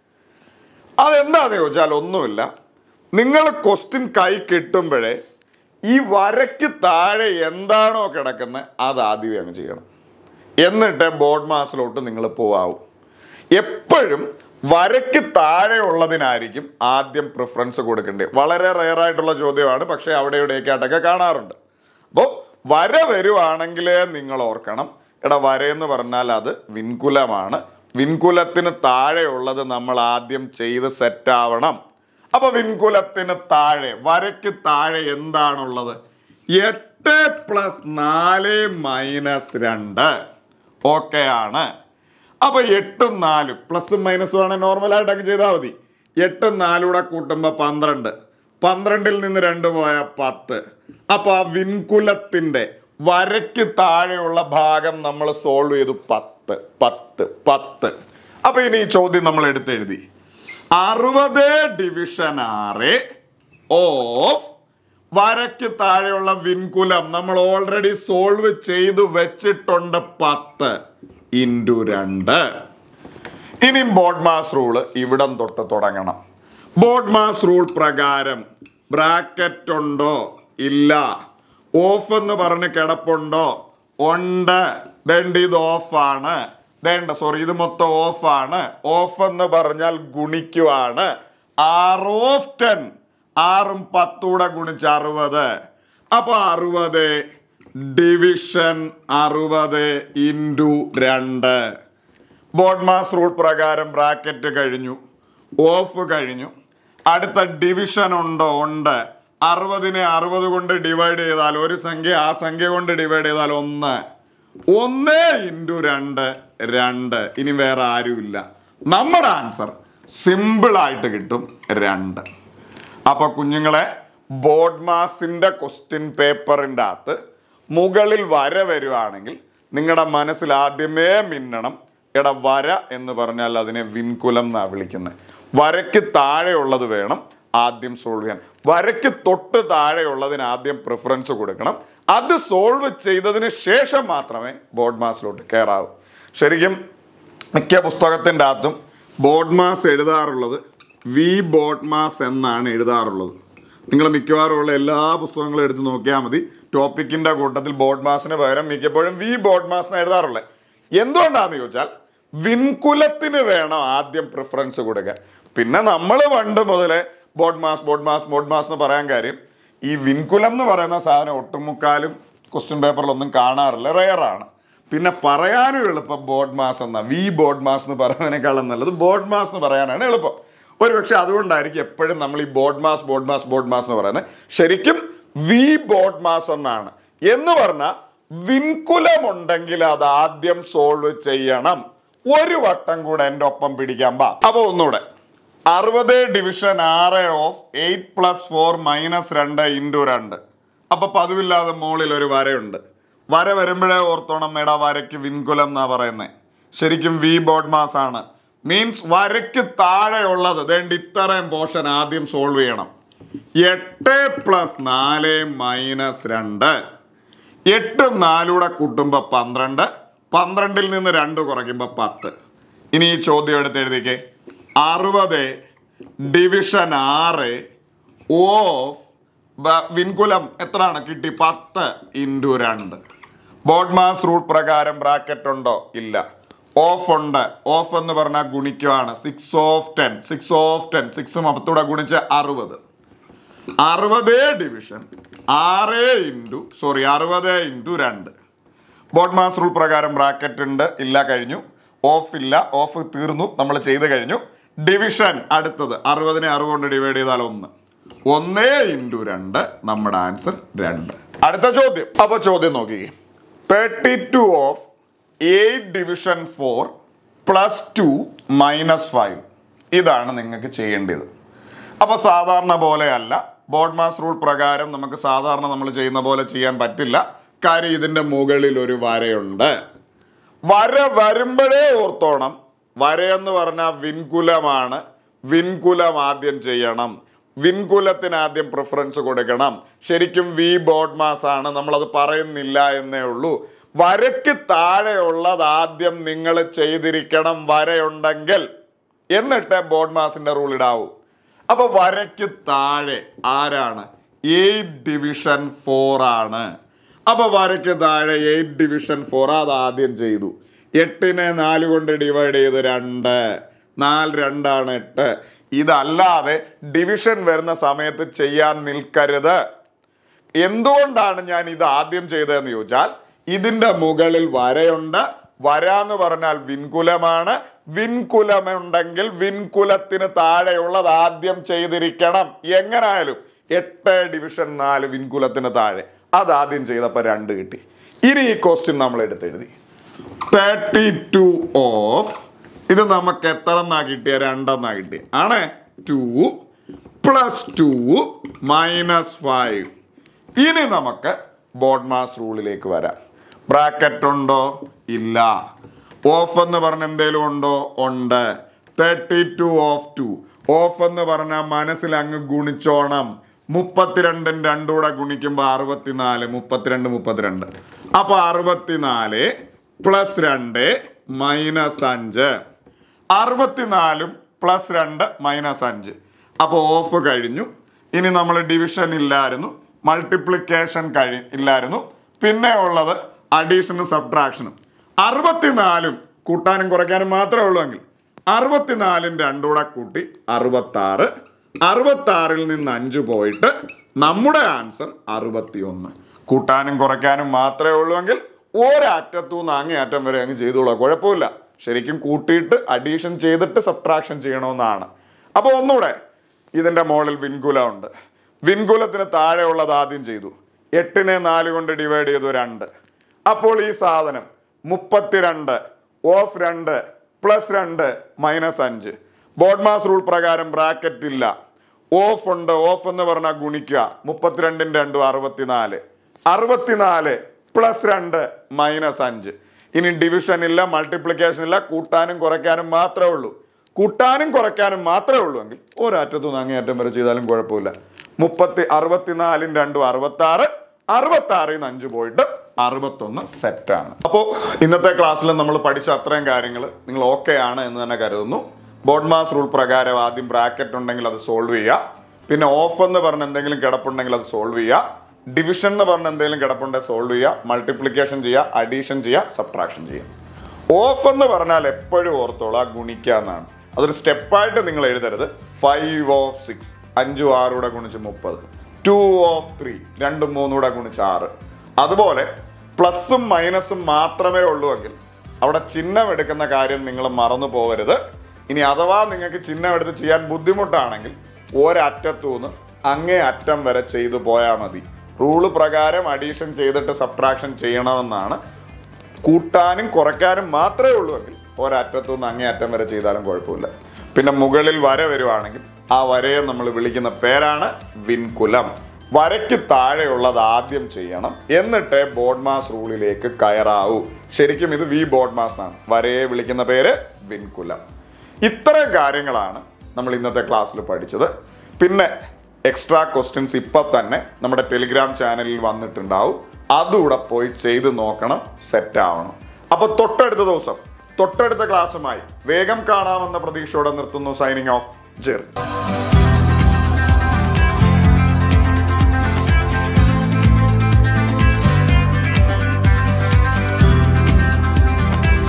അതെന്താന്ന് ചോദിച്ചാൽ ഒന്നുമില്ല നിങ്ങൾ ക്വസ്റ്റ്യൻ കൈ കിട്ടുമ്പോഴേ ഈ വരയ്ക്ക് താഴെ എന്താണോ കിടക്കുന്നത് അത് ആദ്യമേ അങ്ങ് ചെയ്യണം എന്നിട്ട് ബോർഡ് മാസിലോട്ട് നിങ്ങൾ പോവാവും എപ്പോഴും വരയ്ക്ക് താഴെ ഉള്ളതിനായിരിക്കും ആദ്യം പ്രിഫറൻസ് കൊടുക്കേണ്ടത് വളരെ റെയർ ആയിട്ടുള്ള ചോദ്യമാണ് പക്ഷേ അവിടെ ഇവിടെയൊക്കെ ആയിട്ടൊക്കെ കാണാറുണ്ട് അപ്പോൾ വര വരുവാണെങ്കിലേ നിങ്ങൾ ഓർക്കണം എടാ വരയെന്ന് പറഞ്ഞാൽ അത് വിൻകുലമാണ് വിൻകുലത്തിന് താഴെയുള്ളത് നമ്മൾ ആദ്യം ചെയ്ത് സെറ്റ് ആവണം അപ്പൊ വിൻകുലത്തിന് താഴെ വരയ്ക്ക് താഴെ എന്താണുള്ളത് എട്ട് പ്ലസ് നാല് മൈനസ് രണ്ട് ഓക്കെ ആണ് അപ്പൊ എട്ടും നാലും പ്ലസും മൈനസും ആണ് നോർമലായിട്ട് അങ്ങ് ചെയ്താൽ മതി എട്ടും നാലൂടെ കൂട്ടുമ്പോൾ പന്ത്രണ്ട് പന്ത്രണ്ടിൽ നിന്ന് രണ്ട് പോയ പത്ത് അപ്പൊ ആ വിൻകുലത്തിന്റെ വരയ്ക്ക് താഴെയുള്ള ഭാഗം നമ്മൾ സോൾവ് ചെയ്തു പത്ത് പത്ത് പത്ത് അപ്പൊ ഇനി ഈ ചോദ്യം നമ്മൾ എടുത്തെഴുതി അറുപത് ഡിവിഷൻ ആറ് ഓഫ് വരയ്ക്ക് താഴെയുള്ള വിൻകുലം നമ്മൾ ഓൾറെഡി സോൾവ് ചെയ്തു വെച്ചിട്ടുണ്ട് പത്ത് ഇൻറ്റു രണ്ട് ഇനി ബോർഡ് മാസ് റൂള് ഇവിടം തൊട്ട് തുടങ്ങണം ബോർഡ് മാസ് റൂൾ പ്രകാരം ബ്രാക്കറ്റ് ഉണ്ടോ ഇല്ല ഓഫ് എന്ന് പറഞ്ഞ് കിടപ്പുണ്ടോ ഉണ്ട് ദണ്ട് ഇത് ഓഫാണ് വേണ്ട സോറി ഇത് മൊത്തം ഓഫാണ് ഓഫ് എന്ന് പറഞ്ഞാൽ ഗുണിക്കുവാണ് ആറ് ഓഫ് ടെൻ ആറും പത്തൂടെ ഗുണിച്ച് അറുപത് അപ്പൊ അറുപത് ഡിവിഷൻ അറുപത് ഇൻറ്റു രണ്ട് ബോർഡ് മാസ് റൂൾ പ്രകാരം ബ്രാക്കറ്റ് കഴിഞ്ഞു ഓഫ് കഴിഞ്ഞു അടുത്ത ഡിവിഷൻ ഉണ്ടോ ഉണ്ട് അറുപതിനെ അറുപത് കൊണ്ട് ഡിവൈഡ് ചെയ്താൽ ഒരു സംഖ്യ ആ സംഖ്യ കൊണ്ട് ഡിവൈഡ് ചെയ്താൽ ഒന്ന് ഒന്ന് ഇൻറ്റു രണ്ട് രണ്ട് ഇനി വേറെ ആരുമില്ല നമ്മുടെ ആൻസർ സിമ്പിൾ ആയിട്ട് കിട്ടും രണ്ട് അപ്പൊ കുഞ്ഞുങ്ങളെ ബോർഡ് മാസിന്റെ ക്വസ്റ്റ്യൻ പേപ്പറിൻ്റെ അകത്ത് മുകളിൽ വര വരുവാണെങ്കിൽ നിങ്ങളുടെ മനസ്സിൽ ആദ്യമേ മിന്നണം എടാ വര എന്ന് പറഞ്ഞാൽ അതിനെ വിൻകുലം എന്നാ വിളിക്കുന്നത് വരയ്ക്ക് താഴെയുള്ളത് വേണം ആദ്യം സോൾവ് ചെയ്യാൻ വരയ്ക്ക് തൊട്ട് താഴെയുള്ളതിന് ആദ്യം പ്രിഫറൻസ് കൊടുക്കണം അത് സോൾവ് ചെയ്തതിന് ശേഷം മാത്രമേ ബോർഡ് മാസിലോട്ട് കയറാവൂ ശരിക്കും മിക്ക പുസ്തകത്തിൻ്റെ അകത്തും ബോർഡ് മാസ് എഴുതാറുള്ളത് വി ബോർഡ് മാസ് എന്നാണ് എഴുതാറുള്ളത് നിങ്ങൾ മിക്കവാറും ഉള്ള എല്ലാ പുസ്തകങ്ങളും എടുത്ത് നോക്കിയാൽ മതി ടോപ്പിക്കിന്റെ കൂട്ടത്തിൽ ബോർഡ് മാസിന് പകരം മിക്കപ്പോഴും വി ബോർഡ് മാസിന് എഴുതാറുള്ളത് എന്തുകൊണ്ടാന്ന് ചോദിച്ചാൽ വിൻകുലത്തിന് വേണം ആദ്യം പ്രിഫറൻസ് കൊടുക്കാൻ പിന്നെ നമ്മൾ പണ്ട് മുതലേ BODMAS BODMAS BODMAS എന്ന് പറയാൻ കാര്യം ഈ വിൻകുലം എന്ന് പറയുന്ന സാധനം ഒട്ടുമുക്കാലും ക്വസ്റ്റ്യൻ പേപ്പറിലൊന്നും കാണാറില്ല റെയറാണ് പിന്നെ പറയാനും എളുപ്പം ബോർഡ് മാസ് എന്ന വി ബോർഡ് മാസ് എന്ന് പറയുന്നതിനേക്കാളും നല്ലത് ബോർഡ് മാസ് എന്ന് പറയാനാണ് എളുപ്പം ഒരു പക്ഷെ അതുകൊണ്ടായിരിക്കും എപ്പോഴും നമ്മൾ ഈ BODMAS BODMAS BODMAS എന്ന് പറയുന്നത് ശരിക്കും വി ബോർഡ് മാസ് എന്നാണ് എന്ന് പറഞ്ഞാൽ വിൻകുലമുണ്ടെങ്കിൽ അത് ആദ്യം സോൾവ് ചെയ്യണം ഒരു വട്ടം കൂടെ എൻ്റെ ഒപ്പം പിടിക്കാൻ പാ അപ്പൊ ഒന്നുകൂടെ അറുപത് ഡിവിഷൻ ആറ് of eight plus four minus രണ്ട് ഇൻറ്റു രണ്ട് അപ്പൊ പതിവില്ലാതെ മുകളിൽ ഒരു വരയുണ്ട് വര വരുമ്പോഴേ ഓർത്തോണം എടാ വരയ്ക്ക് വിൻകുലം എന്നാ പറയുന്നത് ശരിക്കും വി ബോർഡ് മാസ് ആണ് മീൻസ് വരയ്ക്ക് താഴെയുള്ളത് വേണ്ട ഇത്രയും പോർഷൻ ആദ്യം സോൾവ് ചെയ്യണം എട്ട് പ്ലസ് നാല് മൈനസ് രണ്ട് എട്ടും നാലൂടെ കൂട്ടുമ്പോൾ പന്ത്രണ്ട് പന്ത്രണ്ടിൽ നിന്ന് രണ്ട് കുറയ്ക്കുമ്പോൾ പത്ത് ഇനി ഈ ചോദ്യം എടുത്ത് എഴുതിക്കേ അറുപത് ഡിവിഷൻ ആറ് ഓഫ് ബ- വിൻകുലം എത്രയാണ് കിട്ടി പത്ത് ഇൻറ്റു രണ്ട് ബോർഡ് മാസ് റൂൾ പ്രകാരം ബ്രാക്കറ്റ് ഉണ്ടോ ഇല്ല ഓഫ് ഉണ്ട് ഓഫ് എന്ന് പറഞ്ഞാൽ ഗുണിക്കുവാണ് six of ten six of ten six പത്തൂടെ ഗുണിച്ച് അറുപത് അറുപത് ഡിവിഷൻ ആറ് ഇൻറ്റു സോറി അറുപത് ഇൻറ്റു രണ്ട് ബോർഡ് മാസ് റൂൾ പ്രകാരം ബ്രാക്കറ്റ് ഉണ്ട് ഇല്ല കഴിഞ്ഞു ഓഫ് ഇല്ല ഓഫ് തീർന്നു നമ്മൾ ചെയ്ത് കഴിഞ്ഞു ഡിവിഷൻ അടുത്തത് അറുപതിനെ അറുപത് കൊണ്ട് ഡിവൈഡ് ചെയ്താൽ ഒന്ന് ഒന്നേ ഇൻറ്റു രണ്ട് നമ്മുടെ ആൻസർ രണ്ട് അടുത്ത ചോദ്യം അപ്പൊ ചോദ്യം നോക്കി thirty two of eight division four plus two minus five ഇതാണ് നിങ്ങൾക്ക് ചെയ്യേണ്ടത് അപ്പൊ സാധാരണ പോലെയല്ല ബോർഡ് മാസ് റൂൾ പ്രകാരം നമുക്ക് സാധാരണ നമ്മൾ ചെയ്യുന്ന പോലെ ചെയ്യാൻ പറ്റില്ല കാര്യം ഇതിന്റെ മുകളിൽ ഒരു വരയുണ്ട് വര വരുമ്പോഴേ ഓർത്തോണം വരയെന്ന് പറഞ്ഞാൽ വിൻകുലമാണ് വിൻകുലം ആദ്യം ചെയ്യണം വിൻകുലത്തിന് ആദ്യം പ്രിഫറൻസ് കൊടുക്കണം ശരിക്കും വി ബോർഡ് മാസ് ആണ് നമ്മളത് പറയുന്നില്ല എന്നേ ഉള്ളൂ വരയ്ക്ക് താഴെയുള്ളത് ആദ്യം നിങ്ങൾ ചെയ്തിരിക്കണം വരയുണ്ടെങ്കിൽ എന്നിട്ട് ബോർഡ് മാസിന്റെ റൂൾ ഇടാവൂ അപ്പൊ വരയ്ക്ക് താഴെ ആരാണ് എയ്റ്റ് ഡിവിഷൻ ഫോർ ആണ് അപ്പൊ വരയ്ക്ക് താഴെ എയ്റ്റ് ഡിവിഷൻ ഫോർ അത് ആദ്യം ചെയ്തു എട്ടിനെ നാല് കൊണ്ട് ഡിവൈഡ് ചെയ്ത് രണ്ട് നാല് രണ്ടാണ് എട്ട് ഇതല്ലാതെ ഡിവിഷൻ വരുന്ന സമയത്ത് ചെയ്യാൻ നിൽക്കരുത് എന്തുകൊണ്ടാണ് ഞാൻ ഇത് ആദ്യം ചെയ്തതെന്ന് ചോദിച്ചാൽ ഇതിന്റെ മുകളിൽ വരയുണ്ട് വര എന്ന് പറഞ്ഞാൽ വിൻകുലമാണ് വിൻകുലമുണ്ടെങ്കിൽ വിൻകുലത്തിന് താഴെയുള്ളത് ആദ്യം ചെയ്തിരിക്കണം എങ്ങനായാലും എട്ട് ഡിവിഷൻ നാല് വിൻകുലത്തിന് താഴെ അത് ആദ്യം ചെയ്തപ്പോൾ രണ്ട് കിട്ടി ഇനി ഈ ക്വസ്റ്റ്യൻ നമ്മൾ എടുത്തെഴുതി തേർട്ടി ടു ഓഫ് ഇത് നമുക്ക് എത്ര എന്നാ കിട്ടിയ രണ്ടെന്നാ കിട്ടിയ ആണ് two plus two minus five ഇനി നമുക്ക് ബോർഡ് മാസ് റൂളിലേക്ക് വരാം ബ്രാക്കറ്റ് ഉണ്ടോ ഇല്ല ഓഫ് എന്ന് പറഞ്ഞ എന്തേലും ഉണ്ടോ ഉണ്ട് thirty two of two of എന്ന് പറഞ്ഞാൽ മനസ്സിൽ അങ്ങ് ഗുണിച്ചോണം മുപ്പത്തിരണ്ടും രണ്ടും കൂടെ ഗുണിക്കുമ്പോൾ അറുപത്തിനാല് മുപ്പത്തിരണ്ട് മുപ്പത്തിരണ്ട് അപ്പൊ അറുപത്തിനാല് പ്ലസ് രണ്ട് മൈനസ് അഞ്ച് അറുപത്തിനാലും പ്ലസ് രണ്ട് മൈനസ് അഞ്ച് അപ്പോൾ ഓഫ് കഴിഞ്ഞു ഇനി നമ്മൾ ഡിവിഷൻ ഇല്ലായിരുന്നു മൾട്ടിപ്ലിക്കേഷൻ കഴി ഇല്ലായിരുന്നു പിന്നെ ഉള്ളത് അഡീഷനും സബ്ട്രാക്ഷനും അറുപത്തിനാലും കൂട്ടാനും കുറയ്ക്കാനും മാത്രമേ ഉള്ളൂ എങ്കിൽ അറുപത്തിനാലും രണ്ടുകൂടെ കൂട്ടി അറുപത്താറ് അറുപത്താറിൽ നിന്ന് അഞ്ച് പോയിട്ട് നമ്മുടെ ആൻസർ അറുപത്തിയൊന്ന് കൂട്ടാനും കുറയ്ക്കാനും മാത്രമേ ഉള്ളൂ എങ്കിൽ ഒരറ്റത്തു നിന്ന് അങ്ങേ അറ്റം വരെ അങ്ങ് ചെയ്തോളാം കുഴപ്പമില്ല ശരിക്കും കൂട്ടിയിട്ട് അഡീഷൻ ചെയ്തിട്ട് സബ്ട്രാക്ഷൻ ചെയ്യണമെന്നാണ് അപ്പോൾ ഒന്നുകൂടെ ഇതിന്റെ മോളിൽ വിൻകുല ഉണ്ട് വിൻകുലത്തിന് താഴെയുള്ളത് ആദ്യം ചെയ്തു എട്ടിനെ നാല് കൊണ്ട് ഡിവൈഡ് ചെയ്തു രണ്ട് അപ്പോൾ ഈ സാധനം മുപ്പത്തിരണ്ട് ഓഫ് രണ്ട് പ്ലസ് രണ്ട് മൈനസ് അഞ്ച് ബോർഡ് മാസ് റൂൾ പ്രകാരം ബ്രാക്കറ്റ് ഇല്ല ഓഫ് ഉണ്ട് ഓഫ് എന്ന് പറഞ്ഞാൽ ഗുണിക്കുക മുപ്പത്തിരണ്ടിന് രണ്ടും അറുപത്തിനാല് അറുപത്തിനാല് പ്ലസ് രണ്ട് മൈനസ് അഞ്ച് ഇനി ഡിവിഷൻ ഇല്ല മൾട്ടിപ്ലിക്കേഷൻ ഇല്ല കൂട്ടാനും കുറയ്ക്കാനും മാത്രമേ ഉള്ളൂ കൂട്ടാനും കുറയ്ക്കാനും മാത്രമേ ഉള്ളൂ എങ്കിൽ ഒരറ്റത്തു നിന്ന് അങ്ങേയറ്റം വരെ ചെയ്താലും കുഴപ്പമില്ല മുപ്പത്തി അറുപത്തിനാലും രണ്ടും അറുപത്തി ആറ് അറുപത്തി ആറിൽ നിന്ന് അഞ്ച് പോയിട്ട് അറുപത്തൊന്ന് സെറ്റാണ് അപ്പോൾ ഇന്നത്തെ ക്ലാസ്സിൽ നമ്മൾ പഠിച്ച അത്രയും കാര്യങ്ങൾ നിങ്ങൾ ഓക്കെ ആണ് എന്ന് തന്നെ കരുതുന്നു ബോർഡ് മാസ് റൂൾ പ്രകാരം ആദ്യം ബ്രാക്കറ്റ് ഉണ്ടെങ്കിൽ അത് സോൾവ് ചെയ്യുക പിന്നെ ഓഫ് എന്ന് പറഞ്ഞ എന്തെങ്കിലും കിടപ്പുണ്ടെങ്കിൽ അത് സോൾവ് ചെയ്യുക ഡിവിഷൻ എന്ന് പറഞ്ഞ എന്തെങ്കിലും കിടപ്പുണ്ടെങ്കിൽ സോൾവ് ചെയ്യുക മൾട്ടിപ്ലിക്കേഷൻ ചെയ്യുക അഡീഷൻ ചെയ്യുക സബ്ട്രാക്ഷൻ ചെയ്യുക ഓഫ് എന്ന് പറഞ്ഞാൽ എപ്പോഴും ഓർത്തോളാം ഗുണിക്കുക എന്നാണ് അതൊരു സ്റ്റെപ്പായിട്ട് നിങ്ങൾ എഴുതരുത് ഫൈവ് ഓഫ് സിക്സ് അഞ്ചും ആറും കൂടെ ഗുണിച്ച് മുപ്പത് ടു ഓഫ് ത്രീ രണ്ടും മൂന്നും കൂടെ ഗുണിച്ച് ആറ് അതുപോലെ പ്ലസും മൈനസും മാത്രമേ ഉള്ളൂ എങ്കിൽ അവിടെ ചിഹ്നം എടുക്കുന്ന കാര്യം നിങ്ങൾ മറന്നു പോകരുത് ഇനി അഥവാ നിങ്ങൾക്ക് ചിഹ്നം എടുത്ത് ചെയ്യാൻ ബുദ്ധിമുട്ടാണെങ്കിൽ ഒരറ്റത്തുനിന്ന് അങ്ങേ അറ്റം വരെ ചെയ്തു പോയാൽ മതി റൂള് പ്രകാരം അഡീഷൻ ചെയ്തിട്ട് സബ്ട്രാക്ഷൻ ചെയ്യണമെന്നാണ് കൂട്ടാനും കുറയ്ക്കാനും മാത്രമേ ഉള്ളൂ എങ്കിൽ ഒരറ്റത്തു നിന്ന് അങ്ങേ അറ്റം വരെ ചെയ്താലും കുഴപ്പമില്ല പിന്നെ മുകളിൽ വര വരുവാണെങ്കിൽ ആ വരയെ നമ്മൾ വിളിക്കുന്ന പേരാണ് വിൻകുലം വരയ്ക്ക് താഴെയുള്ളത് ആദ്യം ചെയ്യണം എന്നിട്ട് ബോർഡ് മാസ് റൂളിലേക്ക് കയറാവൂ ശരിക്കും ഇത് വി ബോർഡ് മാസ് ആണ് വരയെ വിളിക്കുന്ന പേര് വിൻകുലം ഇത്രയും കാര്യങ്ങളാണ് നമ്മൾ ഇന്നത്തെ ക്ലാസ്സിൽ പഠിച്ചത് പിന്നെ എക്സ്ട്രാ ക്വസ്റ്റ്യൻസ് ഇപ്പം തന്നെ നമ്മുടെ ടെലിഗ്രാം ചാനലിൽ വന്നിട്ടുണ്ടാവും അതുകൂടെ പോയി ചെയ്ത് നോക്കണം സെറ്റ് ആവണം അപ്പൊ തൊട്ടടുത്ത ദിവസം തൊട്ടടുത്ത ക്ലാസ്സുമായി വേഗം കാണാമെന്ന പ്രതീക്ഷയോടെ നിർത്തുന്നു സൈനിങ് ഓഫ് ജെറി